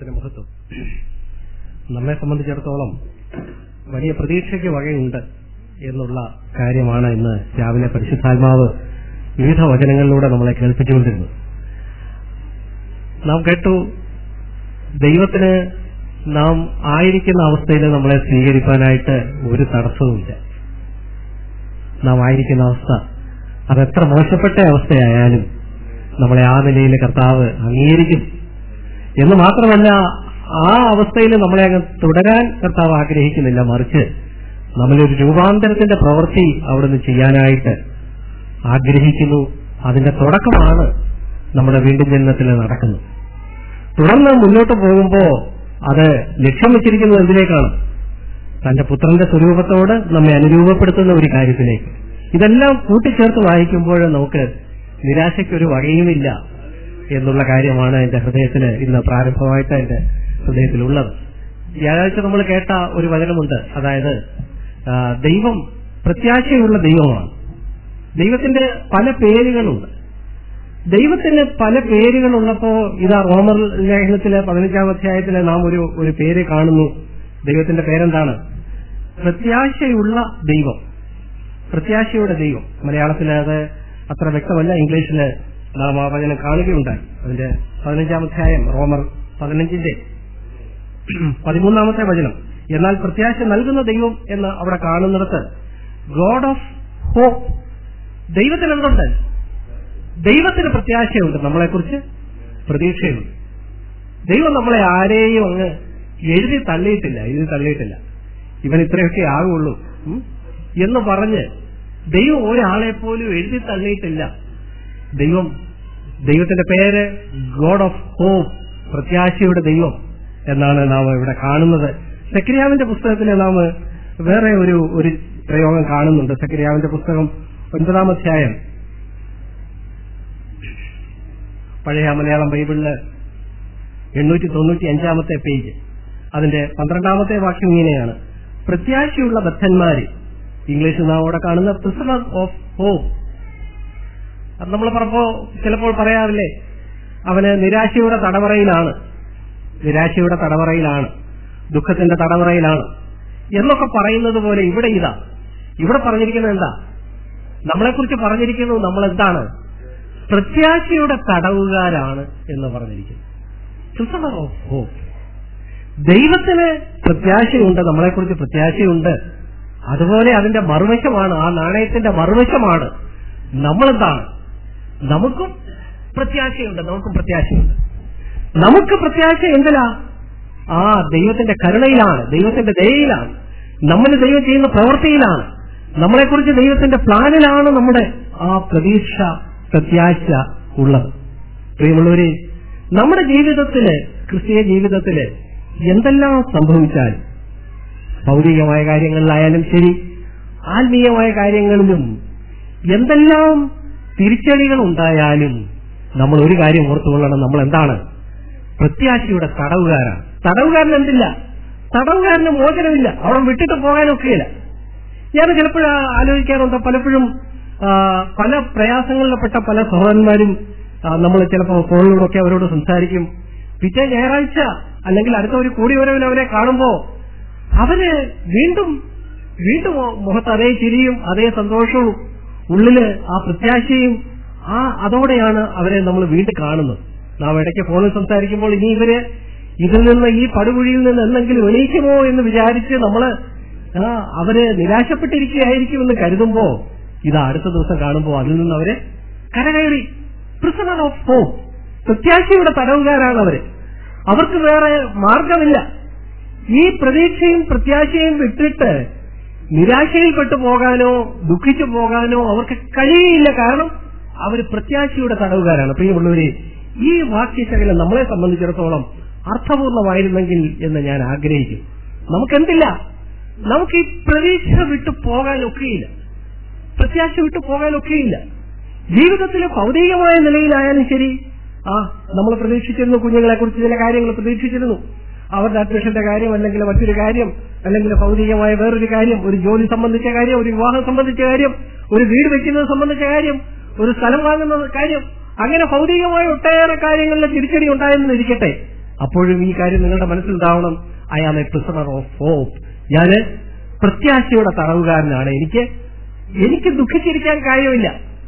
നാമത്തിന് മഹത്വം നമ്മെ സംബന്ധിച്ചിടത്തോളം വലിയ പ്രതീക്ഷയ്ക്ക് വകയുണ്ട് എന്നുള്ള കാര്യമാണ് ഇന്ന് രാവിലെ പരിശുദ്ധാത്മാവ് വിവിധ വചനങ്ങളിലൂടെ നമ്മളെ കേൾപ്പിച്ചുകൊണ്ടിരുന്നത് നാം കേട്ടു ദൈവത്തിന് നാം ആയിരിക്കുന്ന അവസ്ഥയിൽ നമ്മളെ സ്വീകരിക്കാനായിട്ട് ഒരു തടസ്സവുമില്ല നാം ആയിരിക്കുന്ന അവസ്ഥ അതെത്ര മോശപ്പെട്ട അവസ്ഥയായാലും നമ്മളെ ആ നിലയിൽ കർത്താവ് അംഗീകരിക്കും എന്ന് മാത്രമല്ല ആ അവസ്ഥയിൽ നമ്മളെ അങ്ങ് തുടരാൻ കർത്താവ് ആഗ്രഹിക്കുന്നില്ല മറിച്ച് നമ്മളൊരു രൂപാന്തരത്തിന്റെ പ്രവൃത്തി അവിടുന്ന് ചെയ്യാനായിട്ട് ആഗ്രഹിക്കുന്നു അതിന്റെ തുടക്കമാണ് നമ്മുടെ വീണ്ടും ജന്മത്തിൽ നടക്കുന്നത് തുടർന്ന് മുന്നോട്ട് പോകുമ്പോൾ അത് ലക്ഷ്യം വെച്ചിരിക്കുന്നത് എന്തിലേക്കാണ് തന്റെ പുത്രന്റെ സ്വരൂപത്തോട് നമ്മെ അനുരൂപപ്പെടുത്തുന്ന ഒരു കാര്യത്തിലേക്ക് ഇതെല്ലാം കൂട്ടിച്ചേർത്ത് വായിക്കുമ്പോൾ നമുക്ക് നിരാശയ്ക്കൊരു വകയുമില്ല എന്നുള്ള കാര്യമാണ് എന്റെ ഹൃദയത്തിൽ ഇന്ന് പ്രാരംഭമായിട്ട് എന്റെ ഹൃദയത്തിലുള്ളത് വ്യാഴാഴ്ച നമ്മൾ കേട്ട ഒരു വചനമുണ്ട് അതായത് ആ, ദൈവം പ്രത്യാശയുള്ള ദൈവമാണ് ദൈവത്തിന്റെ പല പേരുകളുണ്ട് ദൈവത്തിന് പല പേരുകളുള്ളപ്പോ ഇതാ റോമർ ലേഖനത്തിലെ പതിനഞ്ചാം അധ്യായത്തിലെ നാം ഒരു ഒരു പേര് കാണുന്നു ദൈവത്തിന്റെ പേരെന്താണ് പ്രത്യാശയുള്ള ദൈവം പ്രത്യാശയുടെ ദൈവം മലയാളത്തിൽ അത് അത്ര വ്യക്തമല്ല ഇംഗ്ലീഷിൽ നാം ആ വചനം കാണുകയുണ്ടായി അതിന്റെ പതിനഞ്ചാം അധ്യായം റോമർ പതിനഞ്ചിന്റെ പതിമൂന്നാമത്തെ വചനം എന്നാൽ പ്രത്യാശ നൽകുന്ന ദൈവം എന്ന് അവിടെ കാണുന്നിടത്ത് ഗോഡ് ഓഫ് ഹോപ്പ് ദൈവത്തിന് എന്തുണ്ട് ദൈവത്തിന് പ്രത്യാശയുണ്ട് നമ്മളെക്കുറിച്ച് പ്രതീക്ഷയുണ്ട് ദൈവം നമ്മളെ ആരെയും അങ്ങ് എഴുതി തള്ളിയിട്ടില്ല എഴുതി തള്ളിയിട്ടില്ല ഇവൻ ഇത്രയൊക്കെ ആകുള്ളൂ ഉം, എന്ന് പറഞ്ഞ് ദൈവം ഒരാളെ പോലും എഴുതി തള്ളിയിട്ടില്ല ദൈവം ദൈവത്തിന്റെ പേര് ഗോഡ് ഓഫ് ഹോപ്പ് പ്രത്യാശയുടെ ദൈവം എന്നാണ് നാം ഇവിടെ കാണുന്നത് സെക്രിയാവിന്റെ പുസ്തകത്തിൽ നാം വേറെ ഒരു ഒരു പ്രയോഗം കാണുന്നുണ്ട് സെക്രിയാവിന്റെ പുസ്തകം ഒൻപതാം അധ്യായം പഴയ മലയാളം ബൈബിളില് എണ്ണൂറ്റി തൊണ്ണൂറ്റി അഞ്ചാമത്തെ പേജ് അതിന്റെ പന്ത്രണ്ടാമത്തെ വാക്യം ഇങ്ങനെയാണ് പ്രത്യാശയുള്ള ബദ്ധന്മാര് ഇംഗ്ലീഷിൽ നാം അവിടെ കാണുന്ന പ്രിസണർ ഓഫ് ഹോപ്പ് അത് നമ്മൾ പറഞ്ഞപ്പോ ചിലപ്പോൾ പറയാറില്ലേ അവന് നിരാശയുടെ തടവറയിലാണ് നിരാശയുടെ തടവറയിലാണ് ദുഃഖത്തിന്റെ തടവറയിലാണ് എന്നൊക്കെ പറയുന്നത് പോലെ ഇവിടെ ഇതാ ഇവിടെ പറഞ്ഞിരിക്കുന്നത് എന്താ നമ്മളെക്കുറിച്ച് പറഞ്ഞിരിക്കുന്നത് നമ്മൾ എന്താണ് പ്രത്യാശയുടെ തടവുകാരാണ് എന്ന് പറഞ്ഞിരിക്കുന്നു പ്രിസണർ ഓഫ് ഹോപ്പ് ദൈവത്തിന് പ്രത്യാശയുണ്ട് നമ്മളെക്കുറിച്ച് പ്രത്യാശയുണ്ട് അതുപോലെ അതിന്റെ മറുവശമാണ് ആ നാണയത്തിന്റെ മറുവശമാണ് നമ്മളെന്താണ് നമുക്കും പ്രത്യാശയുണ്ട് നമുക്കും പ്രത്യാശയുണ്ട് നമുക്ക് പ്രത്യാശ എന്തിലാ ആ ദൈവത്തിന്റെ കരുണയിലാണ് ദൈവത്തിന്റെ ദയയിലാണ് നമ്മൾ ദൈവം ചെയ്യുന്ന പ്രവൃത്തിയിലാണ് നമ്മളെക്കുറിച്ച് ദൈവത്തിന്റെ പ്ലാനിലാണ് നമ്മുടെ ആ പ്രതീക്ഷ പ്രത്യാശ ഉള്ളത് പ്രിയമുള്ളവരെ നമ്മുടെ ജീവിതത്തില് ക്രിസ്തീയ ജീവിതത്തില് എന്തെല്ലാം സംഭവിച്ചാലും ഭൗതികമായ കാര്യങ്ങളിലായാലും ശരി ആത്മീയമായ കാര്യങ്ങളിലും എന്തെല്ലാം തിരിച്ചടികൾ ഉണ്ടായാലും നമ്മൾ ഒരു കാര്യം ഓർത്തുകൊള്ളണം നമ്മൾ എന്താണ് പ്രത്യാശയുടെ തടവുകാരാണ് തടവുകാരൻ എന്തില്ല തടവുകാരന് മോചനമില്ല അവിടെ വിട്ടിട്ട് പോകാനൊക്കെയില്ല ഞാൻ ചിലപ്പോഴും ആലോചിക്കാറുണ്ട് പലപ്പോഴും ആ, പല പ്രയാസങ്ങളിൽപ്പെട്ട പല സഹോദരന്മാരും നമ്മൾ ചിലപ്പോൾ ഫോണിലൂടെയൊക്കെ അവരോട് സംസാരിക്കും പിറ്റേ ഞായറാഴ്ച അല്ലെങ്കിൽ അടുത്ത ഒരു കൂടിവരവിൽ അവരെ കാണുമ്പോ അവര് വീണ്ടും വീണ്ടും മുഖത്ത് അതേ ചിരിയും അതേ സന്തോഷവും ഉള്ളില് ആ പ്രത്യാശയും ആ അതോടെയാണ് അവരെ നമ്മൾ വീണ്ടും കാണുന്നത് നാം ഇടയ്ക്ക് ഫോണിൽ സംസാരിക്കുമ്പോൾ ഇനി ഇവര് ഇതിൽ നിന്ന് ഈ പടുകുഴിയിൽ നിന്ന് എന്തെങ്കിലും എണീക്കുമോ എന്ന് വിചാരിച്ച് നമ്മള് ആ, അവര് നിരാശപ്പെട്ടിരിക്കുകയായിരിക്കുമെന്ന് കരുതുമ്പോ ഇത് അടുത്ത ദിവസം കാണുമ്പോൾ അതിൽ നിന്ന് അവര് കരകയറി പ്രിസണർ ഓഫ് ഹോപ്പ് പ്രത്യാശയുടെ തടവുകാരാണ് അവര് അവർക്ക് വേറെ മാർഗമില്ല ഈ പ്രതീക്ഷയും പ്രത്യാശയും വിട്ടിട്ട് നിരാശയിൽപ്പെട്ടു പോകാനോ ദുഃഖിച്ചു പോകാനോ അവർക്ക് കഴിയില്ല കാരണം അവർ പ്രത്യാശയുടെ തടവുകാരാണ് പ്രിയമുള്ളവരെ ഈ വാക്യശകലം നമ്മളെ സംബന്ധിച്ചിടത്തോളം അർത്ഥപൂർണമായിരുന്നെങ്കിൽ എന്ന് ഞാൻ ആഗ്രഹിക്കും നമുക്കെന്തില്ല നമുക്ക് ഈ പ്രതീക്ഷ വിട്ടു പോകാനൊക്കെയില്ല പ്രത്യാശ വിട്ടു പോകാനൊക്കെയില്ല ജീവിതത്തിലെ ഭൗതികമായ നിലയിലായാലും ശരി ആ നമ്മൾ പ്രതീക്ഷിച്ചിരുന്നു കുഞ്ഞുങ്ങളെ കുറിച്ച് ചില കാര്യങ്ങൾ പ്രതീക്ഷിച്ചിരുന്നു അവരുടെ അഡ്മിഷന്റെ കാര്യം അല്ലെങ്കിൽ മറ്റൊരു കാര്യം അല്ലെങ്കിൽ ഭൗതികമായ വേറൊരു കാര്യം ഒരു ജോലി സംബന്ധിച്ച കാര്യം ഒരു വിവാഹം സംബന്ധിച്ച കാര്യം ഒരു വീട് വെക്കുന്നത് സംബന്ധിച്ച കാര്യം ഒരു സ്ഥലം വാങ്ങുന്ന കാര്യം അങ്ങനെ ഭൗതികമായ ഒട്ടേറെ കാര്യങ്ങളിൽ തിരിച്ചടി ഉണ്ടായെന്ന് ഇരിക്കട്ടെ അപ്പോഴും ഈ കാര്യം നിങ്ങളുടെ മനസ്സിലുണ്ടാവണം I am a prisoner of hope ഞാന് പ്രത്യാശയുടെ തടവുകാരനാണ് എനിക്ക് എനിക്ക് ദുഃഖിച്ചിരിക്കാൻ കാര്യമില്ല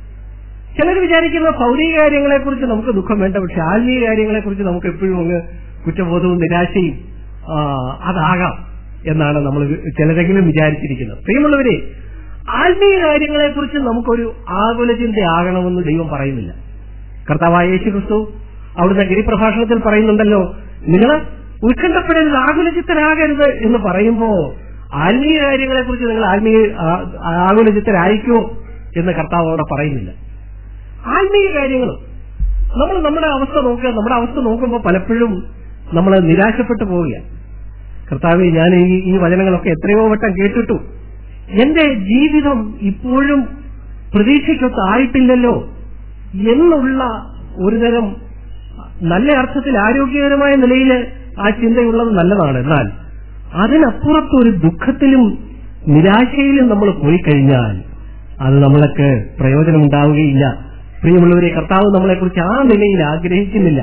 ചിലർ വിചാരിക്കുന്ന ഭൗതിക കാര്യങ്ങളെ കുറിച്ച് നമുക്ക് ദുഃഖം വേണ്ട പക്ഷെ ആത്മീയ കാര്യങ്ങളെ കുറിച്ച് നമുക്ക് എപ്പോഴും അങ്ങ് കുറ്റബോധവും നിരാശയും ആ, അതാകാം എന്നാണ് നമ്മൾ ചിലരെങ്കിലും വിചാരിച്ചിരിക്കുന്നത് പ്രിയമുള്ളവരെ ആത്മീയ കാര്യങ്ങളെ കുറിച്ച് നമുക്കൊരു ആകുല ചിന്തയാകണമെന്ന് ദൈവം പറയുന്നില്ല കർത്താവായ യേശു ക്രിസ്തു അവിടുന്ന് ഗിരിപ്രഭാഷണത്തിൽ പറയുന്നുണ്ടല്ലോ നിങ്ങൾ ഉത്കണ്ഠപ്പെടരുത് ആകുലചിത്തരാകരുത് എന്ന് പറയുമ്പോ ആത്മീയ കാര്യങ്ങളെ കുറിച്ച് നിങ്ങൾ ആത്മീയ ആ- ആകുലചിത്തരായിരിക്കുമോ എന്ന് കർത്താവ് അവിടെ പറയുന്നില്ല ആത്മീയ കാര്യങ്ങളും നമ്മൾ നമ്മുടെ അവസ്ഥ നോക്കുക നമ്മുടെ അവസ്ഥ നോക്കുമ്പോൾ പലപ്പോഴും നമ്മൾ നിരാശപ്പെട്ടു പോവുക കർത്താവ് ഞാൻ ഈ ഈ വചനങ്ങളൊക്കെ എത്രയോ വട്ടം കേട്ടിട്ടു എന്റെ ജീവിതം ഇപ്പോഴും പ്രതീക്ഷയ്ക്കൊത്തായിട്ടില്ലല്ലോ എന്നുള്ള ഒരുതരം നല്ല അർത്ഥത്തിൽ ആരോഗ്യകരമായ നിലയിൽ ആ ചിന്തയുള്ളത് നല്ലതാണ് എന്നാൽ അതിനപ്പുറത്തൊരു ദുഃഖത്തിലും നിരാശയിലും നമ്മൾ പോയി കഴിഞ്ഞാൽ അത് നമ്മൾക്ക് പ്രയോജനമുണ്ടാവുകയില്ല പ്രിയമുള്ളവരെ കർത്താവ് നമ്മളെക്കുറിച്ച് ആ നിലയിൽ ആഗ്രഹിക്കുന്നില്ല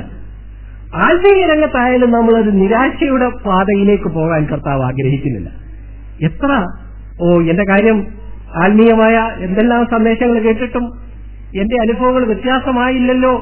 ആത്മീയ രംഗത്തായാലും നമ്മളൊരു നിരാശയുടെ പാതയിലേക്ക് പോകാൻ കർത്താവ് ആഗ്രഹിക്കുന്നില്ല എത്ര ഓ എന്റെ കാര്യം ആത്മീയമായ എന്തെല്ലാം സന്ദേശങ്ങൾ കേട്ടിട്ടും എന്റെ അനുഭവങ്ങൾ വ്യത്യാസമായില്ലല്ലോ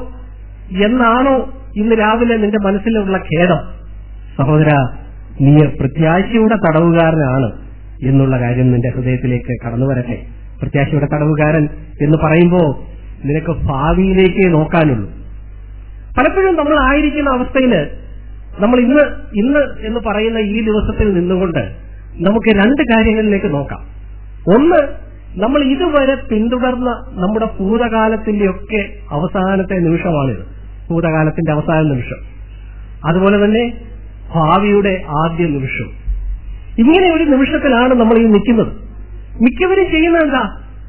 എന്നാണോ ഇന്ന് രാവിലെ നിന്റെ മനസ്സിലുള്ള ഖേദം സഹോദര നീ പ്രത്യാശയുടെ തടവുകാരനാണ് എന്നുള്ള കാര്യം നിന്റെ ഹൃദയത്തിലേക്ക് കടന്നു വരട്ടെ പ്രത്യാശയുടെ തടവുകാരൻ എന്ന് പറയുമ്പോ നിനക്ക് ഭാവിയിലേക്ക് നോക്കാനുള്ളൂ പലപ്പോഴും നമ്മൾ ആയിരിക്കുന്ന അവസ്ഥയിൽ നമ്മൾ ഇന്ന് ഇന്ന് എന്ന് പറയുന്ന ഈ ദിവസത്തിൽ നിന്നുകൊണ്ട് നമുക്ക് രണ്ട് കാര്യങ്ങളിലേക്ക് നോക്കാം ഒന്ന് നമ്മൾ ഇതുവരെ പിന്തുടർന്ന നമ്മുടെ ഭൂതകാലത്തിന്റെയൊക്കെ അവസാനത്തെ നിമിഷമാണിത് ഭൂതകാലത്തിന്റെ അവസാന നിമിഷം അതുപോലെ തന്നെ ഭാവിയുടെ ആദ്യ നിമിഷം ഇങ്ങനെ ഒരു നിമിഷത്തിലാണ് നമ്മൾ ഈ നിൽക്കുന്നത് മിക്കവരും ചെയ്യുന്നത് എന്താ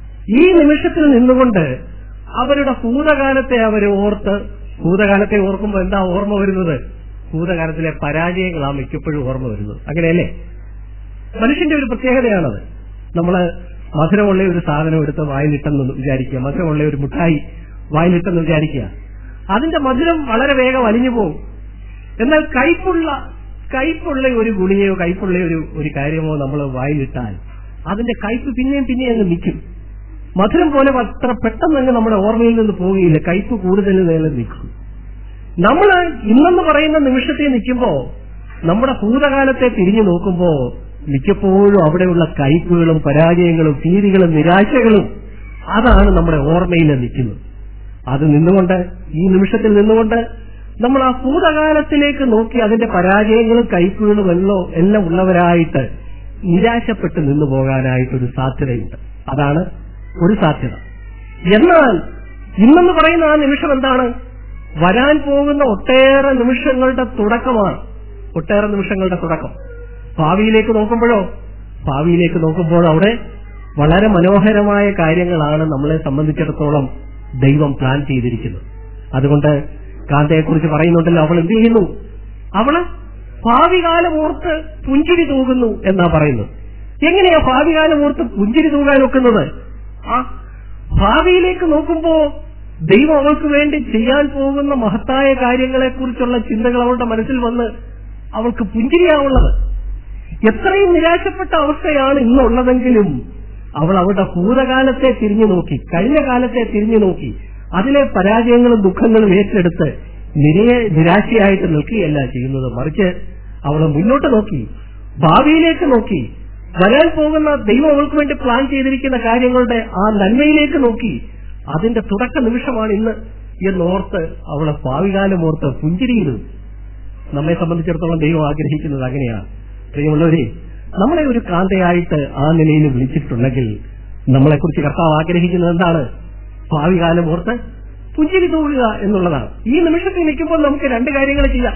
ഈ നിമിഷത്തിൽ നിന്നുകൊണ്ട് അവരുടെ ഭൂതകാലത്തെ അവർ ഓർത്ത് ഭൂതകാലത്തെ ഓർക്കുമ്പോൾ എന്താ ഓർമ്മ വരുന്നത് ഭൂതകാലത്തിലെ പരാജയങ്ങളാണ് മിക്കപ്പോഴും ഓർമ്മ വരുന്നത് അങ്ങനെയല്ലേ മനുഷ്യന്റെ ഒരു പ്രത്യേകതയാണത് നമ്മള് മധുരമുള്ള ഒരു സാധനം എടുത്ത് വായിലിട്ടെന്ന് വിചാരിക്കുക മധുരമുള്ള ഒരു മിഠായി വായിലിട്ടെന്ന് വിചാരിക്കുക അതിന്റെ മധുരം വളരെ വേഗം അലിഞ്ഞു പോകും എന്നാൽ കയ്പുള്ള കയ്പുള്ള ഒരു ഗുളികയോ കയ്പുള്ള ഒരു ഒരു കാര്യമോ നമ്മൾ വായിലിട്ടാൽ അതിന്റെ കയ്പ് പിന്നെയും പിന്നെയും അങ്ങ് നിൽക്കും മധുരം പോലെ അത്ര പെട്ടെന്ന് അങ്ങ് നമ്മുടെ ഓർമ്മയിൽ നിന്ന് പോവുകയില്ല കയ്പ് കൂടുതൽ നേരം നിൽക്കും നമ്മൾ ഇന്നെന്ന് പറയുന്ന നിമിഷത്തിൽ നിൽക്കുമ്പോ നമ്മുടെ ഭൂതകാലത്തെ തിരിഞ്ഞു നോക്കുമ്പോ മിക്കപ്പോഴും അവിടെയുള്ള കയ്പുകളും പരാജയങ്ങളും ഭീതികളും നിരാശകളും അതാണ് നമ്മുടെ ഓർമ്മയിൽ നിൽക്കുന്നത് അത് നിന്നുകൊണ്ട് ഈ നിമിഷത്തിൽ നിന്നുകൊണ്ട് നമ്മൾ ആ ഭൂതകാലത്തിലേക്ക് നോക്കി അതിന്റെ പരാജയങ്ങളും കയ്പുകളും എല്ലാം എല്ലാം ഉള്ളവരായിട്ട് നിരാശപ്പെട്ട് നിന്നു പോകാനായിട്ടൊരു സാധ്യതയുണ്ട് അതാണ് ഒരു സാധ്യത എന്നാൽ ഇന്നെന്ന് പറയുന്ന ആ നിമിഷം എന്താണ് വരാൻ പോകുന്ന ഒട്ടേറെ നിമിഷങ്ങളുടെ തുടക്കമാണ് ഒട്ടേറെ നിമിഷങ്ങളുടെ തുടക്കം ഭാവിയിലേക്ക് നോക്കുമ്പോഴോ ഭാവിയിലേക്ക് നോക്കുമ്പോൾ അവിടെ വളരെ മനോഹരമായ കാര്യങ്ങളാണ് നമ്മളെ സംബന്ധിച്ചിടത്തോളം ദൈവം പ്ലാൻ ചെയ്തിരിക്കുന്നത് അതുകൊണ്ട് കാന്തയെക്കുറിച്ച് പറയുന്നുണ്ടല്ലോ അവൾ എന്ത് ചെയ്യുന്നു അവള് ഭാവി കാലം ഓർത്ത് പുഞ്ചിരി തൂകുന്നു എന്നാ പറയുന്നത് എങ്ങനെയാ ഭാവി കാലം ഓർത്ത് പുഞ്ചിരി തൂകാൻ ഒക്കുന്നത് ആ ഭാവിയിലേക്ക് നോക്കുമ്പോ ദൈവം അവൾക്ക് വേണ്ടി ചെയ്യാൻ പോകുന്ന മഹത്തായ കാര്യങ്ങളെക്കുറിച്ചുള്ള ചിന്തകൾ അവളുടെ മനസ്സിൽ വന്ന് അവൾക്ക് പുഞ്ചിരിയാവുള്ളത് എത്രയും നിരാശപ്പെട്ട അവസ്ഥയാണ് ഇന്നുള്ളതെങ്കിലും അവൾ അവളുടെ ഭൂതകാലത്തെ തിരിഞ്ഞു നോക്കി കഴിഞ്ഞ കാലത്തെ തിരിഞ്ഞു നോക്കി അതിലെ പരാജയങ്ങളും ദുഃഖങ്ങളും ഏറ്റെടുത്ത് നിരയെ നിരാശയായിട്ട് നിൽക്കുകയല്ല ചെയ്യുന്നത് മറിച്ച് അവൾ മുന്നോട്ട് നോക്കി ഭാവിയിലേക്ക് നോക്കി വരാൻ പോകുന്ന ദൈവം അവൾക്ക് വേണ്ടി പ്ലാൻ ചെയ്തിരിക്കുന്ന കാര്യങ്ങളുടെ ആ നന്മയിലേക്ക് നോക്കി അതിന്റെ തുടക്ക നിമിഷമാണ് ഇന്ന് എന്നോർത്ത് അവളെ ഭാവികാലം ഓർത്ത് പുഞ്ചിരിയിരുന്നു നമ്മെ സംബന്ധിച്ചിടത്തോളം ദൈവം ആഗ്രഹിക്കുന്നത് അങ്ങനെയാണ് പ്രിയമുള്ളവരെ നമ്മളെ ഒരു കാന്തയായിട്ട് ആ നിലയിൽ വിളിച്ചിട്ടുണ്ടെങ്കിൽ നമ്മളെക്കുറിച്ച് കർത്താവ് ആഗ്രഹിക്കുന്നത് എന്താണ് ഭാവി കാലം ഓർത്ത് പുഞ്ചിരി തൂകുക എന്നുള്ളതാണ് ഈ നിമിഷത്തിൽ നിൽക്കുമ്പോൾ നമുക്ക് രണ്ട് കാര്യങ്ങൾ ചെയ്യാം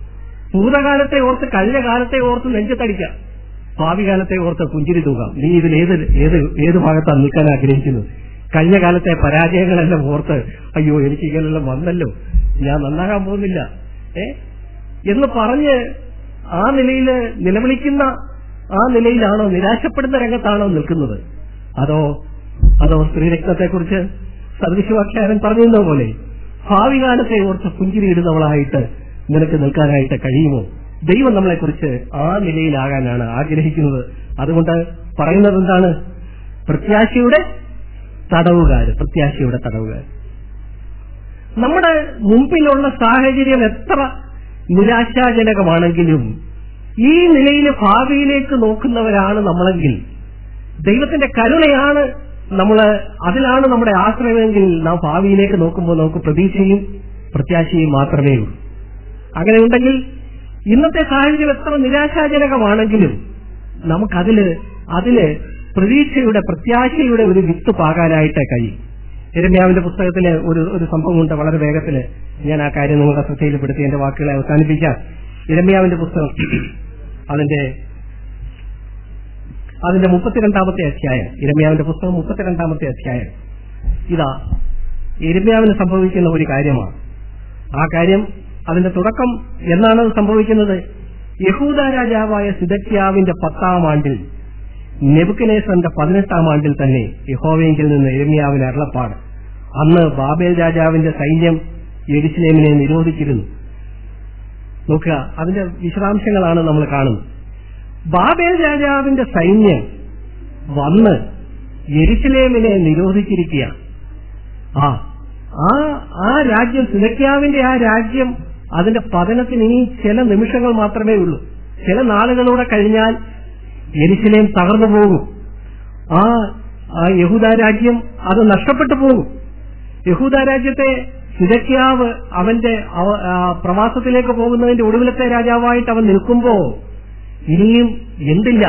ഭൂതകാലത്തെ ഓർത്ത് കഴിഞ്ഞ കാലത്തെ ഓർത്ത് നെഞ്ചത്തടിക്കാം ഭാവി കാലത്തെ ഓർത്ത് പുഞ്ചിരി തൂകാം നീ ഇതിൽ ഏത് ഏത് ഏത് ഭാഗത്താണ് നിൽക്കാൻ ആഗ്രഹിക്കുന്നത് കഴിഞ്ഞ കാലത്തെ പരാജയങ്ങളെല്ലാം ഓർത്ത് അയ്യോ എനിക്ക് ഇങ്ങനെല്ലാം വന്നല്ലോ ഞാൻ നന്നാകാൻ പോകുന്നില്ല ഏ എന്ന് പറഞ്ഞ് ആ നിലയിൽ നിലവിളിക്കുന്ന ആ നിലയിലാണോ നിരാശപ്പെടുന്ന രംഗത്താണോ നിൽക്കുന്നത് അതോ അതോ സ്ത്രീരക്തത്തെക്കുറിച്ച് സദൃശവാഖ്യാനൻ പറഞ്ഞിരുന്ന പോലെ ഭാവി കാലത്തെ ഓർത്ത് പുഞ്ചിരിയിടുന്നവളായിട്ട് നിനക്ക് നിൽക്കാനായിട്ട് കഴിയുമോ ദൈവം നമ്മളെക്കുറിച്ച് ആ നിലയിലാകാനാണ് ആഗ്രഹിക്കുന്നത് അതുകൊണ്ട് പറയുന്നത് എന്താണ് പ്രത്യാശയുടെ തടവുകാര് പ്രത്യാശയുടെ തടവുകാർ നമ്മുടെ മുമ്പിലുള്ള സാഹചര്യം എത്ര നിരാശാജനകമാണെങ്കിലും ഈ നിലയിൽ ഭാവിയിലേക്ക് നോക്കുന്നവരാണ് നമ്മളെങ്കിൽ ദൈവത്തിന്റെ കരുണയാണ് നമ്മൾ അതിലാണ് നമ്മുടെ ആശ്രയമെങ്കിൽ നാം ഭാവിയിലേക്ക് നോക്കുമ്പോൾ നമുക്ക് പ്രതീക്ഷയും പ്രത്യാശയും മാത്രമേ ഉള്ളൂ അങ്ങനെ ഉണ്ടെങ്കിൽ ഇന്നത്തെ സാഹചര്യം എത്ര നിരാശാജനകമാണെങ്കിലും നമുക്കതില് അതില് പ്രതീക്ഷയുടെ പ്രത്യാശയുടെ ഒരു വിത്ത് പാകാനായിട്ട് കഴിയും എരമ്യാവിന്റെ പുസ്തകത്തില് ഒരു ഒരു സംഭവമുണ്ട് വളരെ വേഗത്തില് ഞാൻ ആ കാര്യം നിങ്ങളുടെ ശ്രദ്ധയിൽപ്പെടുത്തി എന്റെ വാക്കുകളെ അവസാനിപ്പിക്കാം ഇരമ്യാവിന്റെ പുസ്തകം അതിന്റെ അതിന്റെ മുപ്പത്തിരണ്ടാമത്തെ അധ്യായം ഇരമ്യാവിന്റെ പുസ്തകം മുപ്പത്തിരണ്ടാമത്തെ അധ്യായം ഇതാ ഇരമ്യാവിന് സംഭവിക്കുന്ന ഒരു കാര്യമാണ് ആ കാര്യം അതിന്റെ തുടക്കം എന്നാണ് അത് സംഭവിക്കുന്നത് യഹൂദ രാജാവായ സിദക്യാവിന്റെ പത്താം ആണ്ടിൽ നെബുക്കനേസറിന്റെ പതിനെട്ടാം ആണ്ടിൽ തന്നെ യഹോവയെങ്കിൽ നിന്ന് എരമ്യാവിന് അരുളപ്പാട് അന്ന് ബാബേൽ രാജാവിന്റെ സൈന്യം എരിശിലേമിനെ നിരോധിച്ചിരുന്നു നോക്കുക അതിന്റെ വിശദാംശങ്ങളാണ് നമ്മൾ കാണുന്നത് ബാബേൽ രാജാവിന്റെ സൈന്യം വന്ന് എരിശിലേമിനെ നിരോധിച്ചിരിക്കുകയാണ് ആ ആ ആ രാജ്യം സിലക്യാവിന്റെ ആ രാജ്യം അതിന്റെ പതനത്തിന് ഇനി ചില നിമിഷങ്ങൾ മാത്രമേ ഉള്ളൂ ചില നാളുകളൂടെ കഴിഞ്ഞാൽ എരിശിലേം തകർന്നു പോകും ആ ആ യഹൂദ രാജ്യം അത് നഷ്ടപ്പെട്ടു പോകും യഹൂദ രാജ്യത്തെ സിദക്യാവ് അവന്റെ അവ- ആ പ്രവാസത്തിലേക്ക് പോകുന്നതിന്റെ ഒടുവിലത്തെ രാജാവായിട്ട് അവൻ നിൽക്കുമ്പോ ഇനിയും എന്തില്ല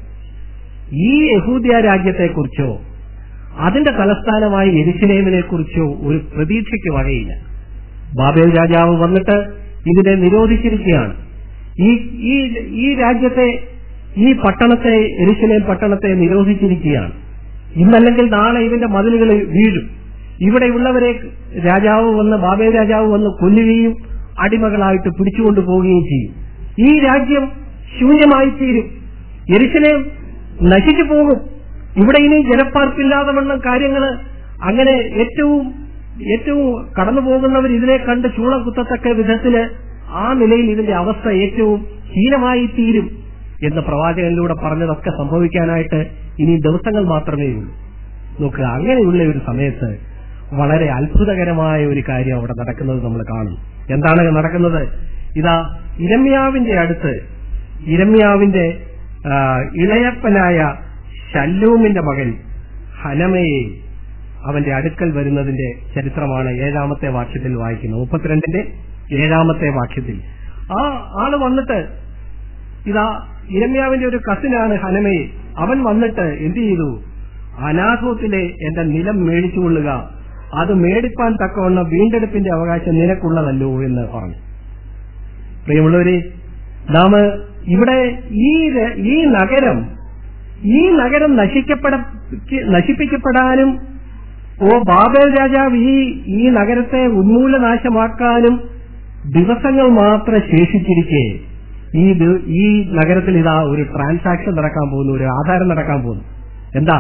ഈ യഹൂദ്യ രാജ്യത്തെക്കുറിച്ചോ അതിന്റെ തലസ്ഥാനമായ എരിശിലേമിനെ കുറിച്ചോ ഒരു പ്രതീക്ഷയ്ക്ക് വകയില്ല ബാബേൽ രാജാവ് വന്നിട്ട് ഇതിനെ നിരോധിച്ചിരിക്കുകയാണ് ഈ ഈ ഈ രാജ്യത്തെ ഈ പട്ടണത്തെ എരിശിലേം പട്ടണത്തെ നിരോധിച്ചിരിക്കുകയാണ് ഇന്നല്ലെങ്കിൽ നാളെ ഇതിന്റെ മതിലുകൾ വീഴും ഇവിടെയുള്ളവരെ രാജാവ് വന്ന് ബാബേൽ രാജാവ് വന്ന് കൊല്ലുകയും അടിമകളായിട്ട് പിടിച്ചുകൊണ്ടു പോവുകയും ചെയ്യും ഈ രാജ്യം ശൂന്യമായി തീരും എരിശിലേം നശിച്ചു പോകും ഇവിടെ ഇനി ജനപ്പാർപ്പില്ലാതെ വണ്ണം കാര്യങ്ങൾ അങ്ങനെ ഏറ്റവും ഏറ്റവും കടന്നു പോകുന്നവർ ഇതിനെ കണ്ട് ചൂളം കുത്തത്തക്ക വിധത്തില് ആ നിലയിൽ ഇതിന്റെ അവസ്ഥ ഏറ്റവും ഹീനമായി തീരും എന്ന് പ്രവാചകനിലൂടെ പറഞ്ഞതൊക്കെ സംഭവിക്കാനായിട്ട് ഇനി ദിവസങ്ങൾ മാത്രമേ ഉള്ളൂ നോക്കുക അങ്ങനെയുള്ള ഒരു സമയത്ത് വളരെ അത്ഭുതകരമായ ഒരു കാര്യം അവിടെ നടക്കുന്നത് നമ്മൾ കാണും എന്താണ് നടക്കുന്നത് ഇതാ ഇരമ്യാവിന്റെ അടുത്ത് ഇരമ്യാവിന്റെ ആ, ഇളയപ്പനായ ശല്ലൂമിന്റെ മകൻ ഹനമയെ അവന്റെ അടുക്കൽ വരുന്നതിന്റെ ചരിത്രമാണ് ഏഴാമത്തെ വാക്യത്തിൽ വായിക്കുന്നത് മുപ്പത്തിരണ്ടിന്റെ ഏഴാമത്തെ വാക്യത്തിൽ ആ ആള് വന്നിട്ട് ഇതാ ഇരമ്യാവിന്റെ ഒരു കസിനാണ് ഹനമയെ അവൻ വന്നിട്ട് എന്ത് ചെയ്തു അനാഥോത്തിലെ എന്റെ നിലം മേടിച്ചുകൊള്ളുക അത് മേടിപ്പാൻ തക്കവണ്ണം വീണ്ടെടുപ്പിന്റെ അവകാശം നിനക്കുള്ളതല്ലോ എന്ന് പറഞ്ഞു പ്രിയമുള്ളവരെ നാം ഇവിടെ ഈ ര- ഈ നഗരം ഈ നഗരം നശിക്കപ്പെട നശിപ്പിക്കപ്പെടാനും ഓ ബാബേൽ രാജാവ് ഈ ഈ നഗരത്തെ ഉന്മൂലനാശമാക്കാനും ദിവസങ്ങൾ മാത്രം ശേഷിച്ചിരിക്കെ ഈ ദി- ഈ നഗരത്തിൽ ഇതാ ഒരു ട്രാൻസാക്ഷൻ നടക്കാൻ പോകുന്നു ഒരു ആധാരം നടക്കാൻ പോകുന്നു എന്താ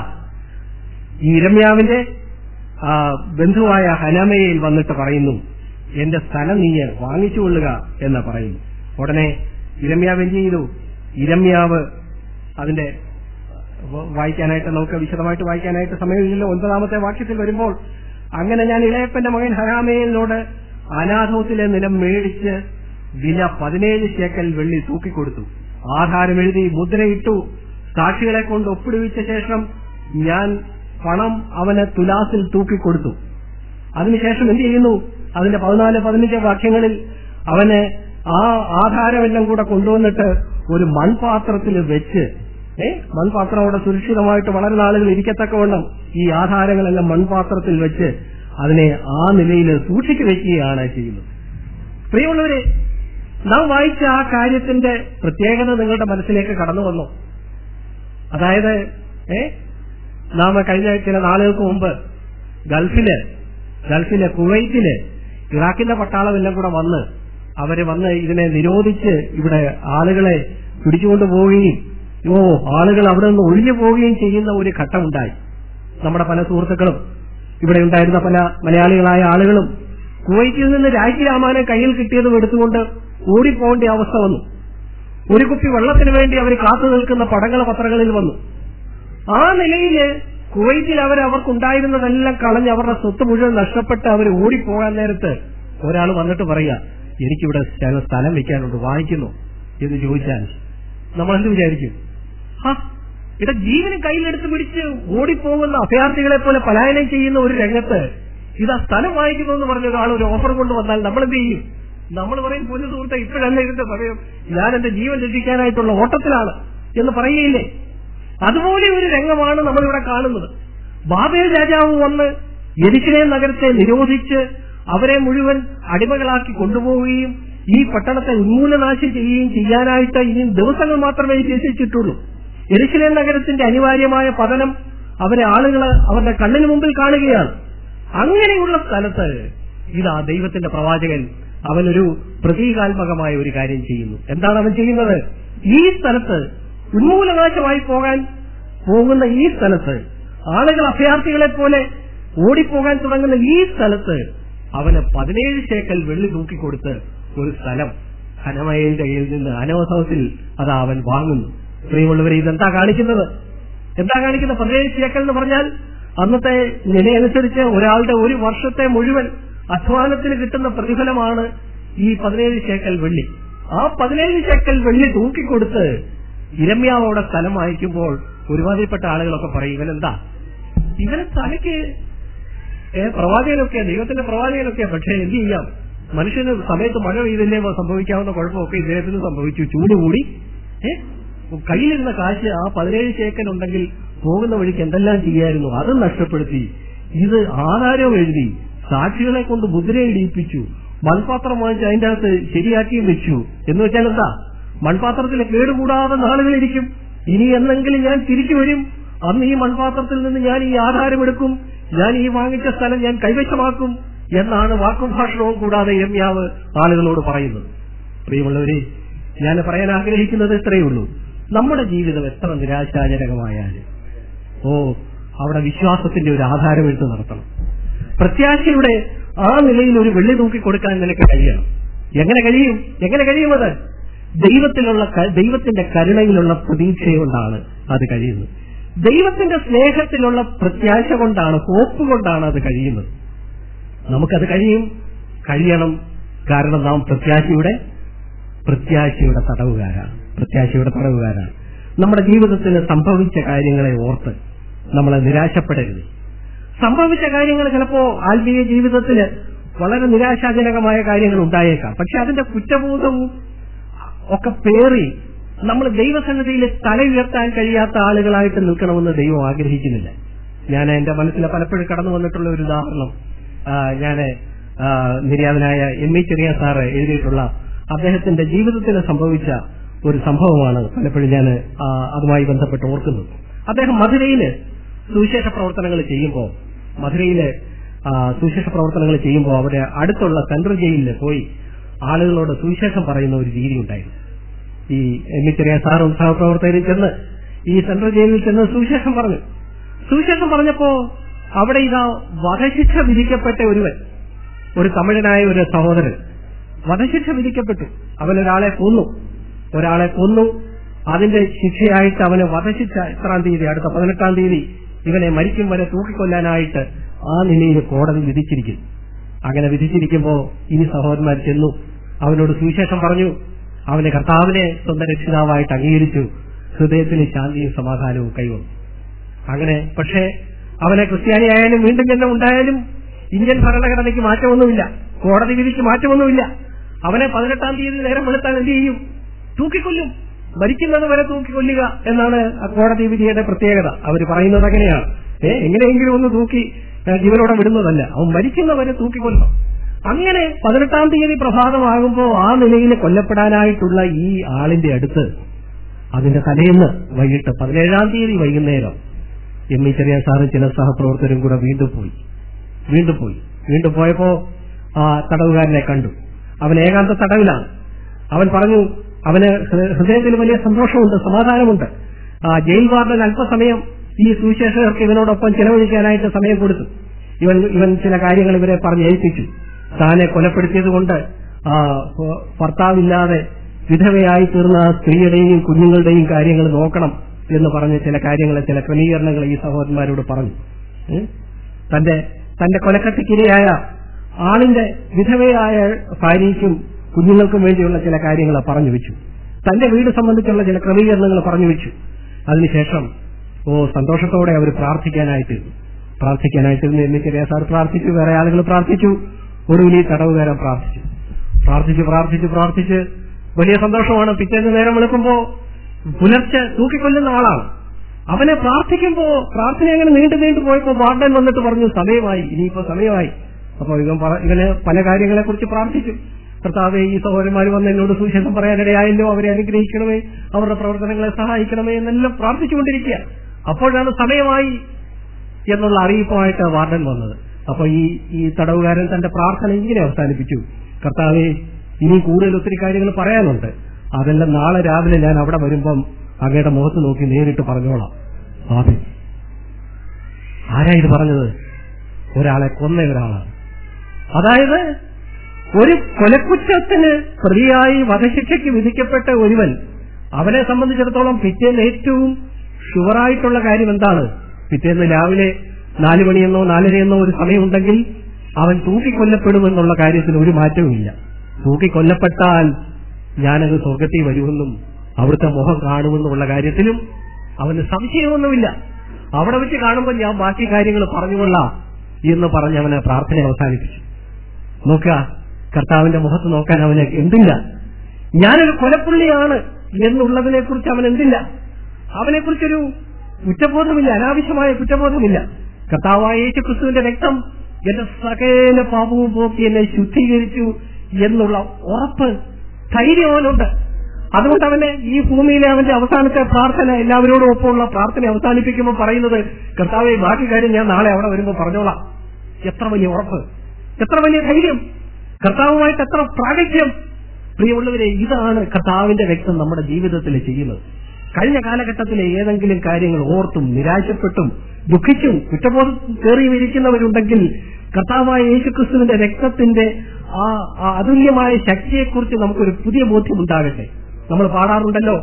ഈ ഇരമ്യാവിന്റെ ആ, ബന്ധുവായ ഹനാമയിൽ വന്നിട്ട് പറയുന്നു എന്റെ സ്ഥലം നീ വാങ്ങിച്ചുകൊള്ളുക എന്ന് പറയുന്നു ഉടനെ ഇരമ്യാവ് എന്ത് ചെയ്തു ഇരമ്യാവ് അതിന്റെ വ- വായിക്കാനായിട്ട് നമുക്ക് വിശദമായിട്ട് വായിക്കാനായിട്ട് സമയമില്ലല്ലോ ഒൻപതാമത്തെ വാക്യത്തിൽ വരുമ്പോൾ അങ്ങനെ ഞാൻ ഇളയപ്പന്റെ മകൻ ഹരാമേലിനോട് അനാഥോത്തിലെ നിലം മേടിച്ച് വില പതിനേഴ് ശേക്കൽ വെള്ളി തൂക്കിക്കൊടുത്തു ആധാരം എഴുതി മുദ്രയിട്ടു സാക്ഷികളെ കൊണ്ട് ഒപ്പിടുവിച്ച ശേഷം ഞാൻ പണം അവന് തുലാസിൽ തൂക്കിക്കൊടുത്തു അതിനുശേഷം എന്ത് ചെയ്യുന്നു അതിന്റെ പതിനാല് പതിനഞ്ച് വാക്യങ്ങളിൽ അവന് ആ ആധാരമെല്ലാം കൂടെ കൊണ്ടുവന്നിട്ട് ഒരു മൺപാത്രത്തിൽ വെച്ച് ഏ മൺപാത്രം അവിടെ സുരക്ഷിതമായിട്ട് വളരെ നാളുകൾ ഇരിക്കത്തക്കവണ്ണം ഈ ആധാരങ്ങളെല്ലാം മൺപാത്രത്തിൽ വെച്ച് അതിനെ ആ നിലയിൽ സൂക്ഷിച്ചു വെക്കുകയാണ് ചെയ്യുന്നത് പ്രിയമുള്ളവരെ നാം വായിച്ച ആ കാര്യത്തിന്റെ പ്രത്യേകത നിങ്ങളുടെ മനസ്സിലേക്ക് കടന്നു വന്നു അതായത് ഏ നാം കഴിഞ്ഞ ചില നാളുകൾക്ക് മുമ്പ് ഗൾഫില് ഗൾഫിലെ കുവൈറ്റില് ഇറാഖിന്റെ പട്ടാളം എല്ലാം കൂടെ വന്ന് അവര് വന്ന് ഇതിനെ നിരോധിച്ച് ഇവിടെ ആളുകളെ പിടിച്ചുകൊണ്ട് പോവുകയും ഓ ആളുകൾ അവിടെ നിന്ന് ഒഴിഞ്ഞു പോവുകയും ചെയ്യുന്ന ഒരു ഘട്ടമുണ്ടായി നമ്മുടെ പല സുഹൃത്തുക്കളും ഇവിടെ ഉണ്ടായിരുന്ന പല മലയാളികളായ ആളുകളും കുവൈറ്റിൽ നിന്ന് രാജ്യരാമാനം കയ്യിൽ കിട്ടിയതും എടുത്തുകൊണ്ട് ഓടിപ്പോകേണ്ട അവസ്ഥ വന്നു ഒരു കുപ്പി വെള്ളത്തിന് വേണ്ടി അവർ കാത്തു നിൽക്കുന്ന പടങ്ങൾ പത്രങ്ങളിൽ വന്നു ആ നിലയില് കുവൈറ്റിൽ അവർ അവർക്കുണ്ടായിരുന്നതെല്ലാം കളഞ്ഞ് അവരുടെ സ്വത്ത് മുഴുവൻ നഷ്ടപ്പെട്ട് അവർ ഓടിപ്പോകാൻ നേരത്ത് ഒരാൾ വന്നിട്ട് പറയുക എനിക്കിവിടെ ചില സ്ഥലം വെക്കാനുണ്ട് വാങ്ങിക്കുന്നു എന്ന് ചോദിച്ചാൽ നമ്മൾ എന്ത് വിചാരിക്കും ഹാ ഇവിടെ ജീവന് കയ്യിലെടുത്ത് പിടിച്ച് ഓടിപ്പോകുന്ന അഭയാർത്ഥികളെ പോലെ പലായനം ചെയ്യുന്ന ഒരു രംഗത്ത് ഇതാ സ്ഥലം വാങ്ങിക്കുന്നു എന്ന് പറഞ്ഞ ഒരാൾ ഒരു ഓഫർ കൊണ്ട് വന്നാൽ നമ്മൾ എന്ത് ചെയ്യും നമ്മൾ പറയും പൊന്നു സുഹൃത്തെ ഇപ്പോഴല്ല ഇതിന്റെ സമയം ഞാൻ എന്റെ ജീവൻ രക്ഷിക്കാനായിട്ടുള്ള ഓട്ടത്തിലാണ് എന്ന് പറയുകയില്ലേ അതുപോലെ ഒരു രംഗമാണ് നമ്മളിവിടെ കാണുന്നത് ബാബേൽ രാജാവ് വന്ന് എരിശിലേം നഗരത്തെ നിരോധിച്ച് അവരെ മുഴുവൻ അടിമകളാക്കി കൊണ്ടുപോവുകയും ഈ പട്ടണത്തെ ഉന്മൂലനാശം ചെയ്യുകയും ചെയ്യാനായിട്ട് ഇനി ദിവസങ്ങൾ മാത്രമേ ശേഷിച്ചിട്ടുള്ളൂ എരിശിലേം നഗരത്തിന്റെ അനിവാര്യമായ പതനം അവരെ ആളുകൾ അവരുടെ കണ്ണിന് മുമ്പിൽ കാണുകയാണ് അങ്ങനെയുള്ള സ്ഥലത്ത് ഇതാ ദൈവത്തിന്റെ പ്രവാചകൻ അവനൊരു പ്രതീകാത്മകമായ ഒരു കാര്യം ചെയ്യുന്നു എന്താണ് അവൻ ചെയ്യുന്നത് ഈ സ്ഥലത്ത് ഉന്മൂലനാശമായി പോകാൻ പോകുന്ന ഈ സ്ഥലത്ത് ആളുകൾ അഭയാർത്ഥികളെ പോലെ ഓടിപ്പോകാൻ തുടങ്ങുന്ന ഈ സ്ഥലത്ത് അവന് പതിനേഴ് ശേക്കൽ വെള്ളി തൂക്കിക്കൊടുത്ത് ഒരു സ്ഥലം ഹനമയന്റെ കയ്യിൽ നിന്ന് അനവസരത്തിൽ അത് അവൻ വാങ്ങുന്നു പ്രിയമുള്ളവരെ ഇതെന്താ കാണിക്കുന്നത് എന്താ കാണിക്കുന്നത് പതിനേഴ് ശേക്കൽ എന്ന് പറഞ്ഞാൽ അന്നത്തെ നിലയനുസരിച്ച് ഒരാളുടെ ഒരു വർഷത്തെ മുഴുവൻ അധ്വാനത്തിന് കിട്ടുന്ന പ്രതിഫലമാണ് ഈ പതിനേഴ് ശേക്കൽ വെള്ളി ആ പതിനേഴ് ശേക്കൽ വെള്ളി തൂക്കിക്കൊടുത്ത് ഇരമ്യാവോടെ സ്ഥലം വാങ്ങിക്കുമ്പോൾ ഒരുമാതിരിപ്പെട്ട ആളുകളൊക്കെ പറയും ഇവനെന്താ ഇവനെ തലയ്ക്ക് ഏ, പ്രവാചകനൊക്കെ ദൈവത്തിന്റെ പ്രവാചകനൊക്കെ പക്ഷെ എന്ത് ചെയ്യാം മനുഷ്യന് സമയത്ത് മഴ പെയ്തില്ലേ സംഭവിക്കാവുന്ന കുഴപ്പമൊക്കെ ഇദ്ദേഹത്തിന് സംഭവിച്ചു ചൂട് കൂടി ഏ കയ്യിലിരുന്ന കാശ് ആ പതിനേഴ് ശേക്കൻ ഉണ്ടെങ്കിൽ പോകുന്ന വഴിക്ക് എന്തെല്ലാം ചെയ്യായിരുന്നു അത് നഷ്ടപ്പെടുത്തി ഇത് ആധാരം എഴുതി സാക്ഷികളെ കൊണ്ട് മുദ്രയിടിയിപ്പിച്ചു മൺപാത്രം വാങ്ങിച്ച് അതിന്റെ അകത്ത് ശരിയാക്കിയും വെച്ചു എന്ന് വെച്ചാൽ എന്താ മൺപാത്രത്തിൽ കേടുകൂടാതെ നാളുകളിരിക്കും ഇനി എന്നെങ്കിലും ഞാൻ തിരിച്ചു വരും അന്ന് ഈ മൺപാത്രത്തിൽ നിന്ന് ഞാൻ ഈ ആധാരം എടുക്കും ഞാൻ ഈ വാങ്ങിച്ച സ്ഥലം ഞാൻ കൈവശമാക്കും എന്നാണ് വാക്കും ഭാഷണവും കൂടാതെ യമ്യാവ് ആളുകളോട് പറയുന്നത് പ്രിയമുള്ളവരെ ഞാൻ പറയാൻ ആഗ്രഹിക്കുന്നത് ഇത്രയേ ഉള്ളൂ നമ്മുടെ ജീവിതം എത്ര നിരാശാജനകമായാലും ഓ അവിടെ വിശ്വാസത്തിന്റെ ഒരു ആധാരം എടുത്ത് നടത്തണം പ്രത്യാശയുടെ ആ നിലയിൽ ഒരു വെള്ളി തൂക്കി കൊടുക്കാൻ നിനക്ക് കഴിയണം എങ്ങനെ കഴിയും എങ്ങനെ കഴിയുമത് ദൈവത്തിലുള്ള ക- ദൈവത്തിന്റെ കരുണയിലുള്ള പ്രതീക്ഷ കൊണ്ടാണ് അത് കഴിയുന്നത് ദൈവത്തിന്റെ സ്നേഹത്തിലുള്ള പ്രത്യാശ കൊണ്ടാണ് ഹോപ്പ് കൊണ്ടാണ് അത് കഴിയുന്നത് നമുക്കത് കഴിയും കഴിയണം കാരണം നാം പ്രത്യാശയുടെ പ്രത്യാശയുടെ തടവുകാരാണ് പ്രത്യാശയുടെ തടവുകാരാണ് നമ്മുടെ ജീവിതത്തിൽ സംഭവിച്ച കാര്യങ്ങളെ ഓർത്ത് നമ്മൾ നിരാശപ്പെടരുത് സംഭവിച്ച കാര്യങ്ങൾ ചിലപ്പോ ആത്മീയ ജീവിതത്തിൽ വളരെ നിരാശാജനകമായ കാര്യങ്ങൾ ഉണ്ടായേക്കാം പക്ഷെ അതിന്റെ കുറ്റബോധവും ഒക്കെ പേറി നമ്മൾ ദൈവസന്നിധിയിൽ തല ഉയർത്താൻ കഴിയാത്ത ആളുകളായിട്ട് നിൽക്കണമെന്ന് ദൈവം ആഗ്രഹിക്കുന്നില്ല ഞാൻ എന്റെ മനസ്സിൽ പലപ്പോഴും കടന്നു വന്നിട്ടുള്ള ഒരു ഉദാഹരണം ഞാൻ നിര്യാതനായ എം ഇ ചെറിയ സാറ് എഴുതിയിട്ടുള്ള അദ്ദേഹത്തിന്റെ ജീവിതത്തിൽ സംഭവിച്ച ഒരു സംഭവമാണ് പലപ്പോഴും ഞാൻ അതുമായി ബന്ധപ്പെട്ട് ഓർക്കുന്നത് അദ്ദേഹം മധുരയില് സുവിശേഷ പ്രവർത്തനങ്ങൾ ചെയ്യുമ്പോൾ മധുരയില് ആ, സുവിശേഷ പ്രവർത്തനങ്ങൾ ചെയ്യുമ്പോൾ അവിടെ അടുത്തുള്ള സെൻട്രൽ ജയിലിൽ പോയി ആളുകളോട് സുവിശേഷം പറയുന്ന ഒരു രീതി ഉണ്ടായിരുന്നു ഈ എം ഇ ചെറിയ സാറും സഹപ്രവർത്തകരും ചെന്ന് ഈ സെൻട്രൽ ജയിലിൽ ചെന്ന് സുവിശേഷം പറഞ്ഞു സുവിശേഷം പറഞ്ഞപ്പോ അവിടെ ഇതാ വധശിക്ഷ വിധിക്കപ്പെട്ട ഒരുവൻ ഒരു തമിഴനായ ഒരു സഹോദരൻ വധശിക്ഷ വിധിക്കപ്പെട്ടു അവൻ ഒരാളെ കൊന്നു ഒരാളെ കൊന്നു അതിന്റെ ശിക്ഷയായിട്ട് അവന് വധശിക്ഷ എത്രാം തീയതി അടുത്ത പതിനെട്ടാം തീയതി ഇവനെ മരിക്കും വരെ തൂക്കിക്കൊല്ലാനായിട്ട് ആ നിലയിൽ കോടതി വിധിച്ചിരിക്കുന്നു അങ്ങനെ വിധിച്ചിരിക്കുമ്പോ ഇനി സഹോദരന്മാർ ചെന്നു അവനോട് സുവിശേഷം പറഞ്ഞു അവനെ കർത്താവിനെ സ്വന്തം രക്ഷിതാവായിട്ട് അംഗീകരിച്ചു ഹൃദയത്തിന് ശാന്തിയും സമാധാനവും കൈവന്നു അങ്ങനെ പക്ഷേ അവനെ ക്രിസ്ത്യാനിയായാലും വീണ്ടും ജന്മം ഉണ്ടായാലും ഇന്ത്യൻ ഭരണഘടനയ്ക്ക് മാറ്റമൊന്നുമില്ല കോടതി വിധിക്ക് മാറ്റമൊന്നുമില്ല അവനെ പതിനെട്ടാം തീയതി നേരം വെളുത്താൻ എന്ത് ചെയ്യും തൂക്കിക്കൊല്ലും മരിക്കുന്നത് വരെ തൂക്കിക്കൊല്ലുക എന്നാണ് ആ കോടതി വിധിയുടെ പ്രത്യേകത അവർ പറയുന്നത് അങ്ങനെയാണ് ഏ എങ്ങനെയെങ്കിലും ഒന്ന് തൂക്കി ഏ, ജീവനോടെ വിടുന്നതല്ല അവൻ മരിക്കുന്നവരെ തൂക്കിക്കൊല്ലണം അങ്ങനെ പതിനെട്ടാം തീയതി പ്രഭാതമാകുമ്പോൾ ആ നിലയിൽ കൊല്ലപ്പെടാനായിട്ടുള്ള ഈ ആളിന്റെ അടുത്ത് അതിന്റെ തലേന്ന് വൈകിട്ട് പതിനേഴാം തീയതി വൈകുന്നേരം എം ഇ ചെറിയ സാറും ചില സഹപ്രവർത്തകരും കൂടെ വീണ്ടും പോയി വീണ്ടും പോയി വീണ്ടും പോയപ്പോ ആ തടവുകാരനെ കണ്ടു അവൻ ഏകാന്ത തടവിലാണ് അവൻ പറഞ്ഞു അവന് ഹൃ- ഹൃദയത്തിൽ വലിയ സന്തോഷമുണ്ട് സമാധാനമുണ്ട് ആ ജയിൽ വാർഡൻ അല്പസമയം ഈ സുവിശേഷകർക്ക് ഇവനോടൊപ്പം ചെലവഴിക്കാനായിട്ട് സമയം കൊടുത്തു ഇവൻ ഇവൻ ചില കാര്യങ്ങൾ ഇവരെ പറഞ്ഞ് ഏൽപ്പിച്ചു താനെ കൊലപ്പെടുത്തിയത് കൊണ്ട് ആ ഭ- ഭർത്താവില്ലാതെ വിധവയായി തീർന്ന ആ സ്ത്രീയുടെയും കുഞ്ഞുങ്ങളുടെയും കാര്യങ്ങൾ നോക്കണം എന്ന് പറഞ്ഞ് ചില കാര്യങ്ങൾ ചില ക്രമീകരണങ്ങൾ ഈ സഹോദരന്മാരോട് പറഞ്ഞു ഉം? തന്റെ തന്റെ കൊലക്കത്തിക്കിരയായ ആളിന്റെ വിധവയായ ഭാര്യയ്ക്കും കുഞ്ഞുങ്ങൾക്കും വേണ്ടിയുള്ള ചില കാര്യങ്ങൾ പറഞ്ഞു വെച്ചു തന്റെ വീട് സംബന്ധിച്ചുള്ള ചില ക്രമീകരണങ്ങൾ പറഞ്ഞു വെച്ചു അതിനുശേഷം ഓ സന്തോഷത്തോടെ അവർ പ്രാർത്ഥിക്കാനായിട്ട് പ്രാർത്ഥിക്കാനായിട്ടിരുന്നു എന്നിട്ട് രേസാർ പ്രാർത്ഥിച്ചു വേറെ ആളുകൾ പ്രാർത്ഥിച്ചു ഒടുവിൽ ഈ തടവുകാരൻ പ്രാർത്ഥിച്ചു പ്രാർത്ഥിച്ച് പ്രാർത്ഥിച്ച് പ്രാർത്ഥിച്ച് വലിയ സന്തോഷമാണ് പിറ്റേന്ന് നേരം വിളിക്കുമ്പോ പുലർച്ചെ തൂക്കിക്കൊല്ലുന്ന ആളാണ് അവനെ പ്രാർത്ഥിക്കുമ്പോ പ്രാർത്ഥന അങ്ങനെ നീണ്ടു നീണ്ടു പോയപ്പോ വാർഡൻ വന്നിട്ട് പറഞ്ഞു സമയമായി ഇനിയിപ്പോ സമയമായി അപ്പൊ ഇവൻ പറ- ഇവന് പല കാര്യങ്ങളെ കുറിച്ച് പ്രാർത്ഥിച്ചു കർത്താവെ ഈ സഹോദരന്മാർ വന്ന് എന്നോട് സുവിശേഷം പറയാനിടയായല്ലോ അവരെ അനുഗ്രഹിക്കണമേ അവരുടെ പ്രവർത്തനങ്ങളെ സഹായിക്കണമേ എന്നെല്ലാം പ്രാർത്ഥിച്ചുകൊണ്ടിരിക്കുക അപ്പോഴാണ് സമയമായി എന്നുള്ള അറിയിപ്പുമായിട്ട് വാർഡൻ വന്നത് അപ്പൊ ഈ ഈ തടവുകാരൻ തന്റെ പ്രാർത്ഥന ഇങ്ങനെ അവസാനിപ്പിച്ചു കർത്താവെ ഇനി കൂടുതൽ ഒത്തിരി കാര്യങ്ങൾ പറയാനുണ്ട് അതെല്ലാം നാളെ രാവിലെ ഞാൻ അവിടെ വരുമ്പം അങ്ങയുടെ മുഖത്ത് നോക്കി നേരിട്ട് പറഞ്ഞോളാം ആദ്യം ആരാ ഇത് പറഞ്ഞത് ഒരാളെ കൊന്ന ഒരാളാണ് അതായത് ഒരു കൊലക്കുറ്റത്തിന് പ്രതിയായി വധശിക്ഷയ്ക്ക് വിധിക്കപ്പെട്ട ഒരുവൻ അവനെ സംബന്ധിച്ചിടത്തോളം പിറ്റേന്ന് ഏറ്റവും ഷുവറായിട്ടുള്ള കാര്യം എന്താണ് പിറ്റേന്ന് രാവിലെ നാലു മണിയെന്നോ നാലരയെന്നോ ഒരു സമയമുണ്ടെങ്കിൽ അവൻ തൂക്കിക്കൊല്ലപ്പെടുമെന്നുള്ള കാര്യത്തിൽ ഒരു മാറ്റവുമില്ല തൂക്കിക്കൊല്ലപ്പെട്ടാൽ ഞാനത് സ്വർഗത്തിൽ വരുമെന്നും അവിടുത്തെ മുഖം കാണുമെന്നുള്ള കാര്യത്തിലും അവന് സംശയമൊന്നുമില്ല അവിടെ വെച്ച് കാണുമ്പോൾ ഞാൻ ബാക്കി കാര്യങ്ങൾ പറഞ്ഞുകൊള്ളാം എന്ന് പറഞ്ഞ് അവനെ പ്രാർത്ഥന അവസാനിപ്പിച്ചു നോക്കുക കർത്താവിന്റെ മുഖത്ത് നോക്കാൻ അവന് എന്തില്ല ഞാനൊരു കൊലപ്പുള്ളിയാണ് എന്നുള്ളതിനെ കുറിച്ച് അവൻ എന്തില്ല അവനെ കുറിച്ചൊരു കുറ്റബോധമില്ല അനാവശ്യമായ കുറ്റബോധമില്ല കർത്താവായ യേശു ക്രിസ്തുവിന്റെ രക്തം എന്റെ സകല പാപവും പോക്കി എന്നെ ശുദ്ധീകരിച്ചു എന്നുള്ള ഉറപ്പ് ധൈര്യം അവനുണ്ട് അതുകൊണ്ട് അവന് ഈ ഭൂമിയിലെ അവന്റെ അവസാനത്തെ പ്രാർത്ഥന എല്ലാവരോടും ഒപ്പമുള്ള പ്രാർത്ഥന അവസാനിപ്പിക്കുമ്പോൾ പറയുന്നത് കർത്താവെ ബാക്കി കാര്യം ഞാൻ നാളെ അവിടെ വരുമ്പോൾ പറഞ്ഞോളാം എത്ര വലിയ ഉറപ്പ് എത്ര വലിയ ധൈര്യം കർത്താവുമായിട്ട് എത്ര പ്രാഗൽഭ്യം പ്രിയമുള്ളവരെ ഇതാണ് കർത്താവിന്റെ രക്തം നമ്മുടെ ജീവിതത്തിൽ ചെയ്യുന്നത് കഴിഞ്ഞ കാലഘട്ടത്തിലെ ഏതെങ്കിലും കാര്യങ്ങൾ ഓർത്തും നിരാശപ്പെട്ടും ദുഃഖിച്ചും കുറ്റബോധം കയറിയും ഇരിക്കുന്നവരുണ്ടെങ്കിൽ കർത്താവായ യേശുക്രിസ്തുവിന്റെ രക്തത്തിന്റെ ആ ആ അതുല്യമായ ശക്തിയെക്കുറിച്ച് നമുക്കൊരു പുതിയ ബോധ്യം ഉണ്ടാകട്ടെ നമ്മൾ പാടാറുണ്ടല്ലോ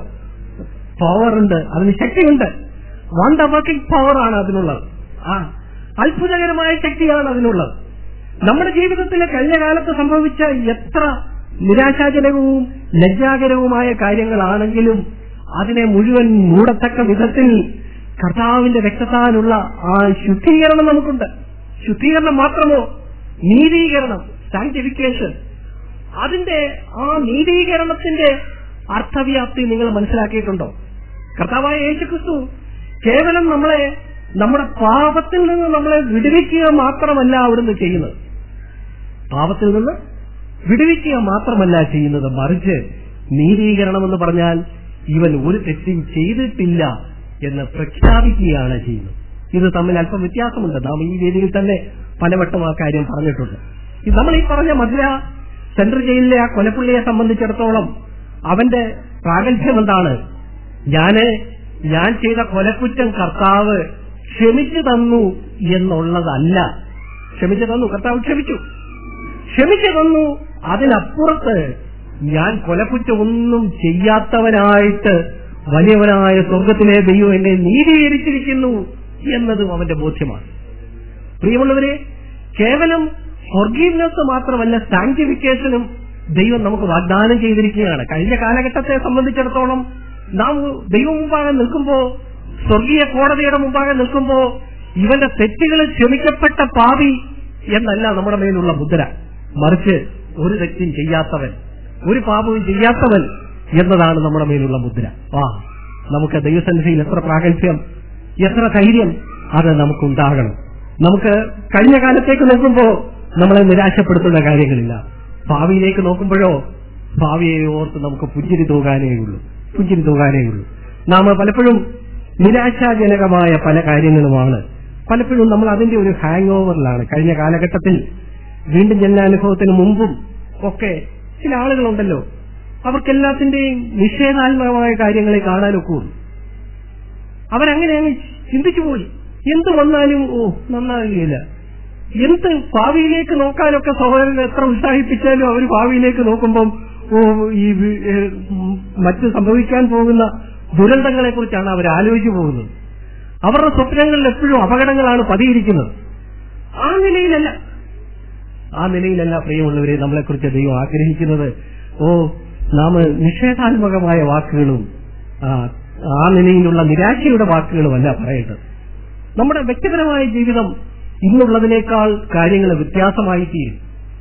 പവർ ഉണ്ട് അതിന് ശക്തിയുണ്ട് വണ്ട വർക്കിംഗ് പവർ ആണ് അതിനുള്ളത് ആ അത്ഭുതകരമായ ശക്തിയാണ് അതിനുള്ളത് നമ്മുടെ ജീവിതത്തിലെ കഴിഞ്ഞ കാലത്ത് സംഭവിച്ച എത്ര നിരാശാജനകവും ലജ്ജാകരവുമായ കാര്യങ്ങളാണെങ്കിലും അതിനെ മുഴുവൻ മൂടത്തക്ക വിധത്തിൽ കർത്താവിന്റെ രക്തത്താലുള്ള ആ ശുദ്ധീകരണം നമുക്കുണ്ട് ശുദ്ധീകരണം മാത്രമോ നീതീകരണം സാങ്ക്ടിഫിക്കേഷൻ അതിന്റെ ആ നീതീകരണത്തിന്റെ അർത്ഥവ്യാപ്തി നിങ്ങൾ മനസ്സിലാക്കിയിട്ടുണ്ടോ കർത്താവായ യേശുക്രിസ്തു കേവലം നമ്മളെ നമ്മുടെ പാപത്തിൽ നിന്ന് നമ്മളെ വിടുവിക്കുക മാത്രമല്ല അവിടുന്ന് ചെയ്യുന്നത് പാപത്തിൽ നിന്ന് വിടുവിക്കുക മാത്രമല്ല ചെയ്യുന്നത് മറിച്ച് നീതീകരണം എന്ന് പറഞ്ഞാൽ ഇവൻ ഒരു തെറ്റും ചെയ്തിട്ടില്ല എന്ന് പ്രഖ്യാപിക്കുകയാണ് ചെയ്യുന്നത് ഇത് തമ്മിൽ അല്പം വ്യത്യാസമുണ്ട് നാം ഈ വേദിയിൽ തന്നെ പലവട്ടം ആ കാര്യം പറഞ്ഞിട്ടുണ്ട് ഇത് നമ്മൾ ഈ പറഞ്ഞ മധുര സെൻട്രൽ ജയിലിലെ ആ കൊലപ്പുള്ളിയെ സംബന്ധിച്ചിടത്തോളം അവന്റെ പ്രാഗൽഭ്യം എന്താണ് ഞാന് ഞാൻ ചെയ്ത കൊലക്കുറ്റം കർത്താവ് ക്ഷമിച്ചു തന്നു എന്നുള്ളതല്ല ക്ഷമിച്ചു തന്നു കർത്താവ് ക്ഷമിച്ചു ക്ഷമിച്ചു തന്നു അതിനപ്പുറത്ത് ഞാൻ കൊലക്കുറ്റം ഒന്നും ചെയ്യാത്തവനായിട്ട് വലിയവനായ സ്വർഗത്തിലെ ദൈവം എന്നെ നീതീകരിച്ചിരിക്കുന്നു എന്നതും അവന്റെ ബോധ്യമാണ് പ്രിയമുള്ളവരെ കേവലം ഫോർഗീവ്നെസ് മാത്രമല്ല സാങ്ക്ടിഫിക്കേഷനും ദൈവം നമുക്ക് വാഗ്ദാനം ചെയ്തിരിക്കുകയാണ് കഴിഞ്ഞ കാലഘട്ടത്തെ സംബന്ധിച്ചിടത്തോളം നാം ദൈവം മുമ്പാകെ നിൽക്കുമ്പോ സ്വർഗീയ കോടതിയുടെ മുമ്പാകെ നിൽക്കുമ്പോ ഇവന്റെ തെറ്റുകൾ ക്ഷമിക്കപ്പെട്ട പാപി എന്നല്ല നമ്മുടെ മേലുള്ള മുദ്ര മറിച്ച് ഒരു തെറ്റും ചെയ്യാത്തവൻ ഒരു പാപവും ചെയ്യാത്തവൻ എന്നതാണ് നമ്മുടെ മേലുള്ള മുദ്ര ആ നമുക്ക് ദൈവസന്നിധിയിൽ എത്ര പ്രാഗൽഭ്യം എത്ര ധൈര്യം അത് നമുക്കുണ്ടാകണം നമുക്ക് കഴിഞ്ഞ കാലത്തേക്ക് നോക്കുമ്പോ നമ്മളെ നിരാശപ്പെടുത്തുന്ന കാര്യങ്ങളില്ല ഭാവിയിലേക്ക് നോക്കുമ്പോഴോ ഭാവിയെ ഓർത്ത് നമുക്ക് പുഞ്ചിരി തൂകാനേ ഉള്ളൂ പുഞ്ചിരി തൂകാനേ ഉള്ളൂ നാം പലപ്പോഴും നിരാശാജനകമായ പല കാര്യങ്ങളുമാണ് പലപ്പോഴും നമ്മൾ അതിന്റെ ഒരു ഹാങ് ഓവറിലാണ് കഴിഞ്ഞ കാലഘട്ടത്തിൽ വീണ്ടും ജനനാനുഭവത്തിന് മുമ്പും ഒക്കെ ചില ആളുകളുണ്ടല്ലോ അവർക്കെല്ലാത്തിന്റെയും നിഷേധാത്മകമായ കാര്യങ്ങളെ കാണാനൊക്കെ ഉള്ളൂ അവരങ്ങനെ അങ്ങ് ചിന്തിച്ചു പോയി എന്ത് വന്നാലും ഓ നന്നാകുകയില്ല എന്ത് ഭാവിയിലേക്ക് നോക്കാനൊക്കെ സഹോദരൻ എത്ര ഉത്സാഹിപ്പിച്ചാലും അവർ ഭാവിയിലേക്ക് നോക്കുമ്പം ഓ ഈ വി- ഏ, ഉം, മറ്റ് സംഭവിക്കാൻ പോകുന്ന ദുരന്തങ്ങളെ കുറിച്ചാണ് അവർ ആലോചിച്ചു പോകുന്നത് അവരുടെ സ്വപ്നങ്ങളിൽ എപ്പോഴും അപകടങ്ങളാണ് പതിയിരിക്കുന്നത് ആ നിലയിലല്ല ആ നിലയിലല്ല പ്രിയമുള്ളവരെ നമ്മളെക്കുറിച്ച് ദൈവം ആഗ്രഹിക്കുന്നത് ഓ നാം നിഷേധാത്മകമായ വാക്കുകളും ആ, ആ നിലയിലുള്ള നിരാശയുടെ വാക്കുകളുമല്ല പറയേണ്ടത് നമ്മുടെ വ്യക്തിപരമായ ജീവിതം ഇന്നുള്ളതിനേക്കാൾ കാര്യങ്ങൾ വ്യത്യാസമായി തീരും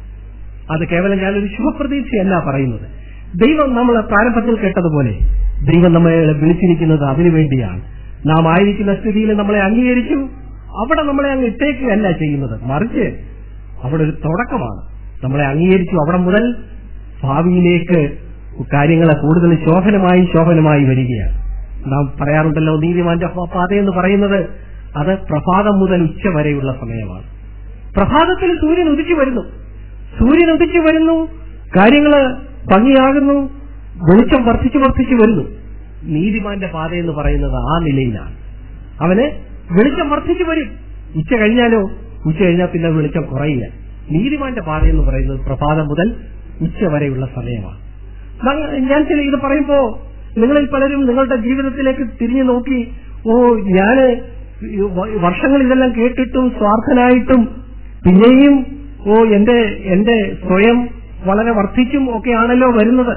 അത് കേവലം ഞാനൊരു ശുഭപ്രതീക്ഷയല്ല പറയുന്നത് ദൈവം നമ്മൾ പ്രാരംഭത്തിൽ കേട്ടതുപോലെ ദൈവം നമ്മളെ വിളിച്ചിരിക്കുന്നത് അതിനു വേണ്ടിയാണ് നാം ആയിരിക്കുന്ന സ്ഥിതിയിൽ നമ്മളെ അംഗീകരിച്ചു അവിടെ നമ്മളെ അങ്ങ് ഇട്ടേക്കുകയല്ല ചെയ്യുന്നത് മറിച്ച് അവിടെ ഒരു തുടക്കമാണ് നമ്മളെ അംഗീകരിച്ചു അവിടെ മുതൽ ഭാവിയിലേക്ക് കാര്യങ്ങളെ കൂടുതൽ ശോഭനമായി ശോഭനമായി വരികയാണ് നാം പറയാറുണ്ടല്ലോ നീതിമാന്റെ പ- പാതയെന്ന് പറയുന്നത് അത് പ്രഭാതം മുതൽ ഉച്ച വരെയുള്ള സമയമാണ് പ്രഭാതത്തിൽ സൂര്യൻ ഉദിച്ചു വരുന്നു സൂര്യൻ ഉദിച്ചു വരുന്നു കാര്യങ്ങള് ഭംഗിയാകുന്നു വെളിച്ചം വർദ്ധിച്ചു വർദ്ധിച്ചു വരുന്നു നീതിമാന്റെ പാത എന്ന് പറയുന്നത് ആ നിലയിലാണ് അവന് വെളിച്ചം വർദ്ധിച്ചു വരും ഉച്ച കഴിഞ്ഞാലോ ഉച്ച കഴിഞ്ഞാൽ പിന്നെ വെളിച്ചം കുറയില്ല നീതിമാന്റെ പാത എന്ന് പറയുന്നത് പ്രഭാതം മുതൽ ഉച്ച വരെയുള്ള സമയമാണ് നങ്ങ- ഞാൻ ചില ഇത് പറയുമ്പോ നിങ്ങളിൽ പലരും നിങ്ങളുടെ ജീവിതത്തിലേക്ക് തിരിഞ്ഞു നോക്കി ഓ ഞാന് ഈ വ- വർഷങ്ങൾ ഇതെല്ലാം കേട്ടിട്ടും സ്വാർത്ഥനായിട്ടും പിന്നെയും ഓ എന്റെ എന്റെ സ്വയം വളരെ വർദ്ധിച്ചും ഒക്കെയാണല്ലോ വരുന്നത്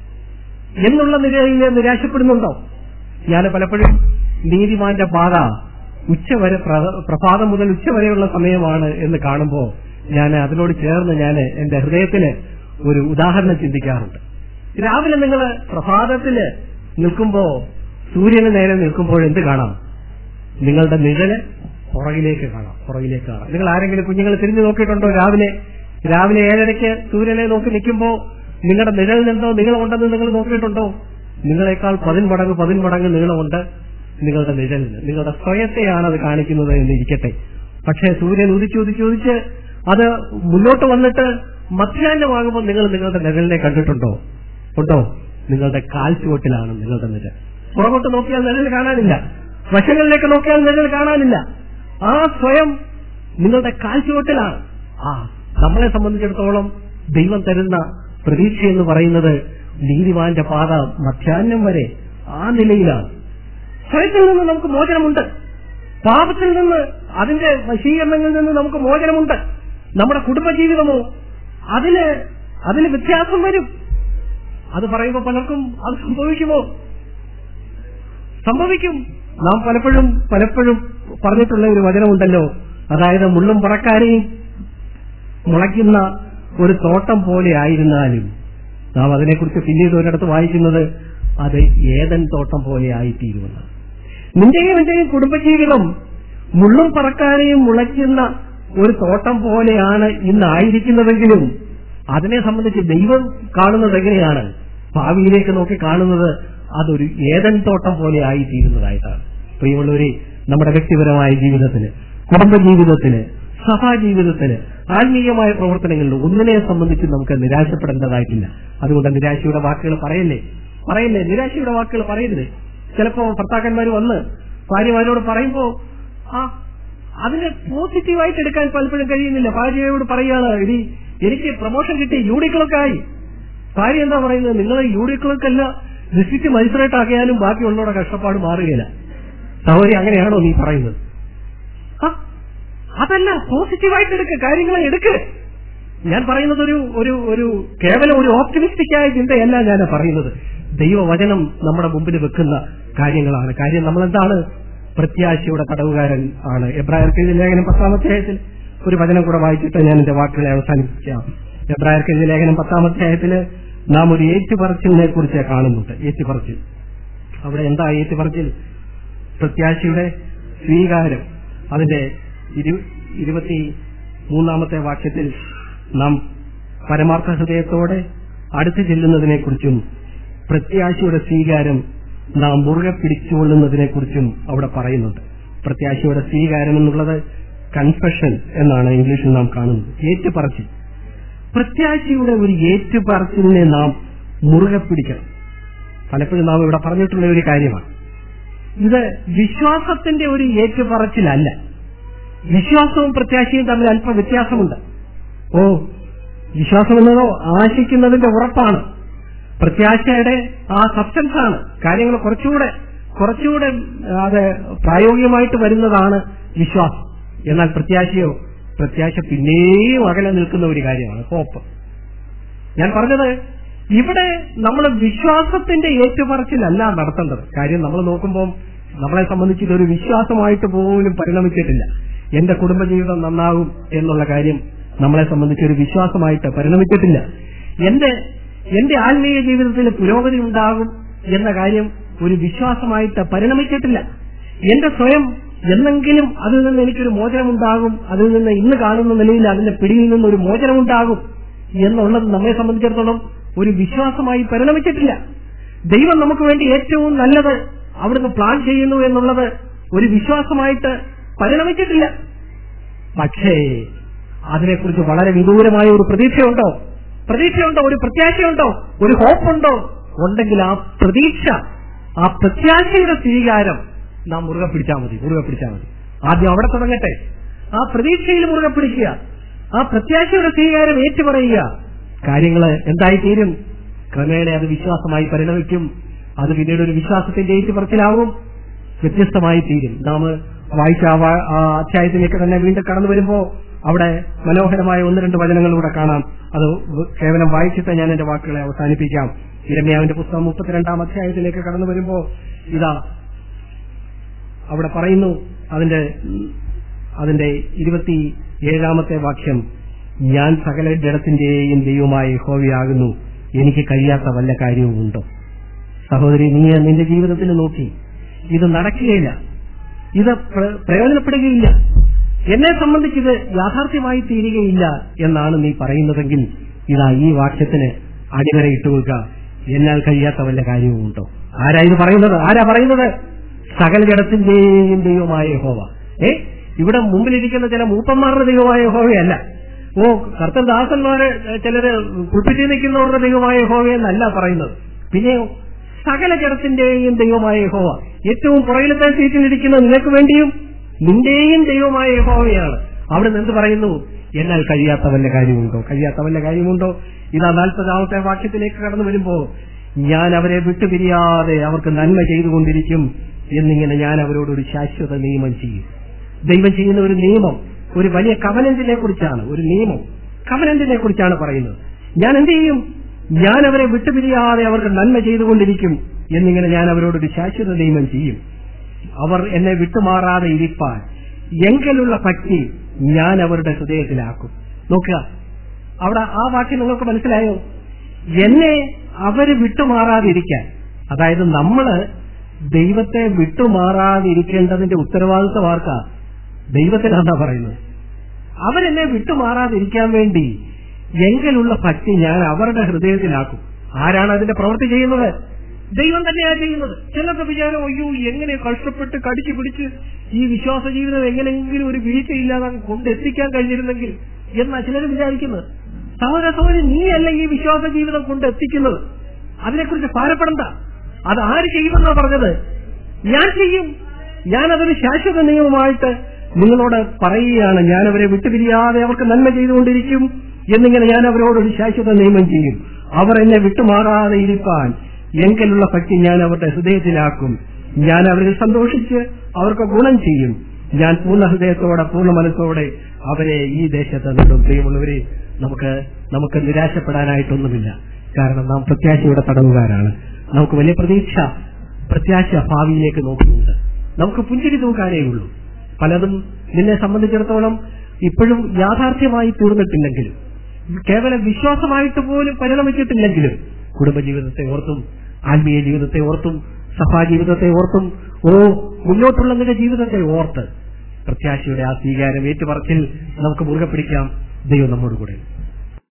എന്നുള്ള നിലയിൽ നിരാശപ്പെടുന്നുണ്ടോ ഞാൻ പലപ്പോഴും നീതിമാന്റെ പാത ഉച്ചവരെ പ്ര- പ്രഭാതം മുതൽ ഉച്ചവരെയുള്ള സമയമാണ് എന്ന് കാണുമ്പോൾ ഞാൻ അതിനോട് ചേർന്ന് ഞാൻ എന്റെ ഹൃദയത്തിന് ഒരു ഉദാഹരണം ചിന്തിക്കാറുണ്ട് രാവിലെ നിങ്ങൾ പ്രഭാതത്തില് നിൽക്കുമ്പോ സൂര്യന് നേരെ നിൽക്കുമ്പോൾ എന്ത് കാണാം നിങ്ങളുടെ നിഴല് പുറകിലേക്ക് കാണാം പുറകിലേക്ക് കാണാം നിങ്ങൾ ആരെങ്കിലും കുഞ്ഞുങ്ങൾ തിരിഞ്ഞു നോക്കിയിട്ടുണ്ടോ രാവിലെ രാവിലെ ഏഴരയ്ക്ക് സൂര്യനെ നോക്കി നിൽക്കുമ്പോ നിങ്ങളുടെ നിഴലിനെന്തോ നീളമുണ്ടെന്ന് നിങ്ങൾ നോക്കിയിട്ടുണ്ടോ നിങ്ങളെക്കാൾ പതിന്മടങ്ങ് പതിന്മടങ്ങ് നീളമുണ്ട് നിങ്ങളുടെ നിഴലിന് നിങ്ങളുടെ സ്വയത്തെയാണ് അത് കാണിക്കുന്നത് എന്ന് ഇരിക്കട്ടെ പക്ഷേ സൂര്യൻ ഉദിച്ച് ഉദിച്ച് ഉദിച്ച് അത് മുന്നോട്ട് വന്നിട്ട് മധ്യാഹ്നമാകുമ്പോൾ നിങ്ങൾ നിങ്ങളുടെ നിഴലിനെ കണ്ടിട്ടുണ്ടോ ഉണ്ടോ നിങ്ങളുടെ കാൽ ചുവട്ടിലാണ് നിങ്ങളുടെ നിഴൽ പുറകോട്ട് നോക്കിയാൽ നിഴൽ കാണാനില്ല വശങ്ങളിലേക്ക് നോക്കിയാൽ നിഴൽ കാണാനില്ല ആ സ്വയം നിങ്ങളുടെ കാൽ ചുവട്ടിലാണ് ആ നമ്മളെ സംബന്ധിച്ചിടത്തോളം ദൈവം തരുന്ന പ്രതീക്ഷ എന്ന് പറയുന്നത് നീതിമാന്റെ പാത മധ്യാഹ്നം വരെ ആ നിലയിലാണ് സ്വയത്തിൽ നിന്ന് നമുക്ക് മോചനമുണ്ട് പാപത്തിൽ നിന്ന് അതിന്റെ വശീകരണങ്ങളിൽ നിന്ന് നമുക്ക് മോചനമുണ്ട് നമ്മുടെ കുടുംബജീവിതമോ അതിന് അതിന് വ്യത്യാസം വരും അത് പറയുമ്പോൾ പലർക്കും അത് സംഭവിക്കുമോ സംഭവിക്കും നാം പലപ്പോഴും പലപ്പോഴും പറഞ്ഞിട്ടുള്ള ഒരു വചനമുണ്ടല്ലോ അതായത് മുള്ളും പറക്കാരെയും മുളയ്ക്കുന്ന ഒരു തോട്ടം പോലെ ആയിരുന്നാലും നാം അതിനെക്കുറിച്ച് പിന്നീട് ഒരിടത്ത് വായിക്കുന്നത് അത് ഏതൻ തോട്ടം പോലെ ആയിത്തീരുമെന്ന് നിന്റെയും എന്റെയും കുടുംബജീവിതം മുള്ളും പറക്കാരെയും മുളയ്ക്കുന്ന ഒരു തോട്ടം പോലെയാണ് ഇന്ന് ആയിരിക്കുന്നതെങ്കിലും അതിനെ സംബന്ധിച്ച് ദൈവം കാണുന്നത് എങ്ങനെയാണ് ഭാവിയിലേക്ക് നോക്കി കാണുന്നത് അതൊരു ഏതൻ തോട്ടം പോലെ ആയിത്തീരുന്നതായിട്ടാണ് പ്രിയമുള്ളവരെ നമ്മുടെ വ്യക്തിപരമായ ജീവിതത്തിന് കുടുംബജീവിതത്തിന് സഭാജീവിതത്തിന് ആത്മീയമായ പ്രവർത്തനങ്ങളിൽ ഒന്നിനെ സംബന്ധിച്ച് നമുക്ക് നിരാശപ്പെടേണ്ടതായിട്ടില്ല അതുകൊണ്ട് നിരാശയുടെ വാക്കുകൾ പറയല്ലേ പറയല്ലേ നിരാശയുടെ വാക്കുകൾ പറയരുത് ചിലപ്പോ ഭർത്താക്കന്മാർ വന്ന് ഭാര്യമാരോട് പറയുമ്പോ ആ അതിനെ പോസിറ്റീവായിട്ട് എടുക്കാൻ പലപ്പോഴും കഴിയുന്നില്ല ഭാര്യയോട് പറയുകയാണ് ഇനി എനിക്ക് പ്രൊമോഷൻ കിട്ടി യൂണിക്ലർക്ക് ആയി ഭാര്യ എന്താ പറയുന്നത് നിങ്ങൾ യൂണിക്ലർക്കല്ല ഡിസ്ട്രിക്ട് മജിസ്ട്രേറ്റ് ആക്കിയാലും ബാക്കിയുള്ളവരുടെ കഷ്ടപ്പാട് മാറുകയില്ല സഹോദരി അങ്ങനെയാണോ നീ പറയുന്നത് ആ, അതല്ല പോസിറ്റീവായിട്ട് എടുക്ക് കാര്യങ്ങളെ എടുക്ക് ഞാൻ പറയുന്നത് ഒരു ഒരു ഒരു കേവലം ഒരു ഓപ്റ്റിമിസ്റ്റിക് ആയ ചിന്തയല്ല ഞാൻ പറയുന്നത് ദൈവവചനം നമ്മുടെ മുമ്പിൽ വെക്കുന്ന കാര്യങ്ങളാണ് കാര്യം നമ്മൾ എന്താണ് പ്രത്യാശയുടെ തടവുകാരൻ ആണ് എബ്രായർക്ക് ലേഖനം പത്താമത്തെ അധ്യായത്തിൽ ഒരു വചനം കൂടെ വായിച്ചിട്ട് ഞാൻ എന്റെ വാക്കുകളെ അവസാനിപ്പിക്കാം എബ്രായർക്ക് ലേഖനം പത്താമത്തെ അധ്യായത്തിൽ നാം ഒരു ഏറ്റുപറച്ചിലിനെ കുറിച്ച് കാണുന്നുണ്ട് ഏറ്റുപറച്ചിൽ അവിടെ എന്താ ഏറ്റുപറച്ചിൽ പ്രത്യാശയുടെ സ്വീകാരം അതിന്റെ ഇരു- ഇരുപത്തി മൂന്നാമത്തെ വാക്യത്തിൽ നാം പരമാർത്ഥ ഹൃദയത്തോടെ അടുത്തു ചെല്ലുന്നതിനെ കുറിച്ചും പ്രത്യാശയുടെ സ്വീകാരം നാം മുറുകെ പിടിച്ചുകൊള്ളുന്നതിനെ കുറിച്ചും അവിടെ പറയുന്നുണ്ട് പ്രത്യാശയുടെ സ്വീകാരം എന്നുള്ളത് കൺഫെഷൻ എന്നാണ് ഇംഗ്ലീഷിൽ നാം കാണുന്നത് ഏറ്റുപറച്ചിൽ പ്രത്യാശയുടെ ഒരു ഏറ്റുപറച്ചിലിനെ നാം മുറുകെ പിടിക്കണം പലപ്പോഴും നാം ഇവിടെ പറഞ്ഞിട്ടുള്ള ഒരു കാര്യമാണ് ഇത് വിശ്വാസത്തിന്റെ ഒരു ഏറ്റുപറച്ചിലല്ല വിശ്വാസവും പ്രത്യാശയും തമ്മിൽ അല്പം വ്യത്യാസമുണ്ട് ഓ വിശ്വാസം എന്നതോ ആശിക്കുന്നതിന്റെ ഉറപ്പാണ് പ്രത്യാശയുടെ ആ സബ്സ്റ്റൻസ് ആണ് കാര്യങ്ങൾ കുറച്ചുകൂടെ കുറച്ചുകൂടെ അത് പ്രായോഗികമായിട്ട് വരുന്നതാണ് വിശ്വാസം എന്നാൽ പ്രത്യാശയോ പ്രത്യാശ പിന്നെയും അകലെ നിൽക്കുന്ന ഒരു കാര്യമാണ് ഹോപ്പ് ഞാൻ പറഞ്ഞത് ഇവിടെ നമ്മൾ വിശ്വാസത്തിന്റെ ഏറ്റുപറച്ചിലല്ല നടത്തേണ്ടത് കാര്യം നമ്മൾ നോക്കുമ്പോൾ നമ്മളെ സംബന്ധിച്ച് ഇതൊരു വിശ്വാസമായിട്ട് പോലും പരിണമിച്ചിട്ടില്ല എന്റെ കുടുംബജീവിതം നന്നാകും എന്നുള്ള കാര്യം നമ്മളെ സംബന്ധിച്ച് ഒരു വിശ്വാസമായിട്ട് പരിണമിച്ചിട്ടില്ല എന്റെ എന്റെ ആത്മീയ ജീവിതത്തിൽ പുരോഗതി ഉണ്ടാകും എന്ന കാര്യം ഒരു വിശ്വാസമായിട്ട് പരിണമിച്ചിട്ടില്ല എന്റെ സ്വയം എന്നെങ്കിലും അതിൽ നിന്ന് എനിക്കൊരു മോചനമുണ്ടാകും അതിൽ നിന്ന് ഇന്ന് കാണുന്ന നിലയിൽ അതിന്റെ പിടിയിൽ നിന്ന് ഒരു മോചനമുണ്ടാകും എന്നുള്ളത് നമ്മെ സംബന്ധിച്ചിടത്തോളം ഒരു വിശ്വാസമായി പരിണമിച്ചിട്ടില്ല ദൈവം നമുക്ക് വേണ്ടി ഏറ്റവും നല്ലത് അവിടുന്ന് പ്ലാൻ ചെയ്യുന്നു എന്നുള്ളത് ഒരു വിശ്വാസമായിട്ട് പരിണമിച്ചിട്ടില്ല പക്ഷേ അതിനെക്കുറിച്ച് വളരെ വിദൂരമായ ഒരു പ്രതീക്ഷയുണ്ടോ പ്രതീക്ഷയുണ്ടോ ഒരു പ്രത്യാശയുണ്ടോ ഒരു ഹോപ്പുണ്ടോ ഉണ്ടെങ്കിൽ ആ പ്രതീക്ഷ ആ പ്രത്യാശയുടെ സ്വീകാരം നാം മുറുകെ പിടിച്ചാൽ മതി മുറുകെ പിടിച്ചാൽ മതി ആദ്യം അവിടെ തുടങ്ങട്ടെ ആ പ്രതീക്ഷയിൽ മുറുകെ പിടിക്കുക ആ പ്രത്യാശയുടെ സ്വീകാരം ഏറ്റുപറയുക കാര്യങ്ങൾ എന്തായിത്തീരും ക്രമേണ അത് വിശ്വാസമായി പരിണമിക്കും അത് പിന്നീട് ഒരു വിശ്വാസത്തിന്റെ ഏറ്റുപറച്ചിലാവും വ്യത്യസ്തമായി തീരും നാം വായിച്ച ആ വാ- ആ അധ്യായത്തിലേക്ക് തന്നെ വീണ്ടും കടന്നു വരുമ്പോ അവിടെ മനോഹരമായ ഒന്ന് രണ്ട് വചനങ്ങളിലൂടെ കാണാം അത് വ- കേവലം വായിച്ചിട്ട് ഞാൻ എന്റെ വാക്കുകളെ അവസാനിപ്പിക്കാം ഇരമ്യാവിന്റെ പുസ്തകം മുപ്പത്തിരണ്ടാം അധ്യായത്തിലേക്ക് കടന്നു വരുമ്പോ ഇതാ അവിടെ പറയുന്നു അതിന്റെ ഉം, അതിന്റെ ഇരുപത്തി ഏഴാമത്തെ വാക്യം ഞാൻ സകല ജഡത്തിന്റെയും ദൈവമായ യഹോവയാകുന്നു എനിക്ക് കഴിയാത്ത വല്ല കാര്യവുമുണ്ടോ സഹോദരി നീ നിന്റെ ജീവിതത്തിൽ നോക്കി ഇത് നടക്കുകയില്ല ഇത് പ്ര- പ്രയോജനപ്പെടുകയില്ല എന്നെ സംബന്ധിച്ച് ഇത് യാഥാർത്ഥ്യമായി തീരുകയില്ല എന്നാണ് നീ പറയുന്നതെങ്കിൽ ഇതാ ഈ വാക്യത്തിന് അടിവര ഇട്ടുകൊടുക്കുക എന്നാൽ കഴിയാത്ത വല്ല കാര്യവുമുണ്ടോ ആരാ ഇത് പറയുന്നത് ആരാ പറയുന്നത് സകല ജഡത്തിന്റെയും ദൈവമായ യഹോവ ഏ ഇവിടെ മുമ്പിലിരിക്കുന്ന ചില മൂപ്പന്മാരുടെ ദൈവമായ യഹോവയല്ല ഓ കർത്തദാസന്മാര് ചിലര് കുപ്പിച്ച് നിൽക്കുന്നവരുടെ ദൈവമായ യഹോവയെന്നല്ല പറയുന്നത് പിന്നെയോ സകല ജഡത്തിന്റെയും ദൈവമായ യഹോവ ഏറ്റവും പുറകിലത്തെ സീറ്റിലിരിക്കുന്ന നിനക്ക് വേണ്ടിയും നിന്റെയും ദൈവമായ യഹോവയാണ് അവിടെ നിന്ന് എന്ത് പറയുന്നു എന്നാൽ കഴിയാത്ത വല്ല കാര്യമുണ്ടോ കഴിയാത്ത വല്ല കാര്യമുണ്ടോ ഇതാ നാൽപ്പതാമത്തെ വാക്യത്തിലേക്ക് കടന്നു വരുമ്പോ ഞാൻ അവരെ വിട്ടുപിരിയാതെ അവർക്ക് നന്മ ചെയ്തുകൊണ്ടിരിക്കും എന്നിങ്ങനെ ഞാൻ അവരോടൊരു ശാശ്വത നിയമം ചെയ്യും ദൈവം ചെയ്യുന്ന ഒരു നിയമം ഒരു വലിയ കവനന്റിനെ കുറിച്ചാണ് ഒരു നിയമം കവനന്റിനെ കുറിച്ചാണ് പറയുന്നത് ഞാൻ എന്ത് ചെയ്യും ഞാൻ അവരെ വിട്ടുപിരിയാതെ അവർക്ക് നന്മ ചെയ്തുകൊണ്ടിരിക്കും എന്നിങ്ങനെ ഞാൻ അവരോടൊരു ശാശ്വത നിയമം ചെയ്യും അവർ എന്നെ വിട്ടുമാറാതെ ഇരിപ്പാൻ എങ്കിലുള്ള ഭക്തി ഞാൻ അവരുടെ ഹൃദയത്തിലാക്കും നോക്കുക അവിടെ ആ വാക്യം നിങ്ങൾക്ക് മനസ്സിലായോ എന്നെ അവര് വിട്ടുമാറാതിരിക്കാൻ അതായത് നമ്മള് ദൈവത്തെ വിട്ടുമാറാതിരിക്കേണ്ടതിന്റെ ഉത്തരവാദിത്വം ആർക്കാ ദൈവത്തിനാണ് പറയുന്നത് അവരെന്നെ വിട്ടുമാറാതിരിക്കാൻ വേണ്ടി എങ്കിലുള്ള ഭക്തി ഞാൻ അവരുടെ ഹൃദയത്തിലാക്കും ആരാണ് അതിന്റെ പ്രവൃത്തി ചെയ്യുന്നത് ദൈവം തന്നെയാണ് ചെയ്യുന്നത് ചിലർക്ക് വിചാരം അയ്യോ എങ്ങനെ കഷ്ടപ്പെട്ട് കടിച്ചു പിടിച്ച് ഈ വിശ്വാസ ജീവിതം എങ്ങനെയെങ്കിലും ഒരു വീഴ്ചയില്ലാതെ അങ്ങ് കൊണ്ടെത്തിക്കാൻ കഴിഞ്ഞിരുന്നെങ്കിൽ എന്നാ ചിലർ വിചാരിക്കുന്നത് സഹോദര സഹോദരി നീയല്ല ഈ വിശ്വാസ ജീവിതം കൊണ്ടെത്തിക്കുന്നത് അതിനെക്കുറിച്ച് ഭാരപ്പെടണ്ട അത് ആര് ചെയ്യുമെന്നാ പറഞ്ഞത് ഞാൻ ചെയ്യും ഞാൻ അതൊരു ശാശ്വത നിയമമായിട്ട് നിങ്ങളോട് പറയുകയാണ് ഞാൻ അവരെ വിട്ടുപിരിയാതെ അവർക്ക് നന്മ ചെയ്തുകൊണ്ടിരിക്കും എന്നിങ്ങനെ ഞാൻ അവരോട് ഒരു ശാശ്വത നിയമം ചെയ്യും അവർ എന്നെ വിട്ടുമാറാതെ ഇരിപ്പാൻ എങ്കിലുള്ള ഭക്തി ഞാൻ അവരുടെ ഹൃദയത്തിലാക്കും ഞാൻ അവരിൽ സന്തോഷിച്ച് അവർക്ക് ഗുണം ചെയ്യും ഞാൻ പൂർണ്ണ ഹൃദയത്തോടെ പൂർണ്ണ മനസ്സോടെ അവരെ ഈ ദേശത്ത് നിന്നും പ്രിയമുള്ളവരെ നമുക്ക് നമുക്ക് നിരാശപ്പെടാനായിട്ടൊന്നുമില്ല കാരണം നാം പ്രത്യാശയുടെ തടവുകാരാണ് നമുക്ക് വലിയ പ്രതീക്ഷ പ്രത്യാശ ഭാവിയിലേക്ക് നോക്കുന്നുണ്ട് നമുക്ക് പുഞ്ചിരി തൂക്കാനേ ഉള്ളൂ പലതും നിന്നെ സംബന്ധിച്ചിടത്തോളം ഇപ്പോഴും യാഥാർത്ഥ്യമായി തീർന്നിട്ടില്ലെങ്കിലും കേവലം വിശ്വാസമായിട്ട് പോലും പരിണമിച്ചിട്ടില്ലെങ്കിലും കുടുംബജീവിതത്തെ ഓർത്തും ആത്മീയ ജീവിതത്തെ ഓർത്തും സഭാജീവിതത്തെ ഓർത്തും ഓ മുന്നോട്ടുള്ള നിന്റെ ജീവിതത്തെ ഓർത്ത് പ്രത്യാശയുടെ ആ സ്വീകാരം ഏറ്റുപറച്ചിൽ നമുക്ക് മുറുകെ പിടിക്കാം ദൈവം നമ്മോട് കൂടെ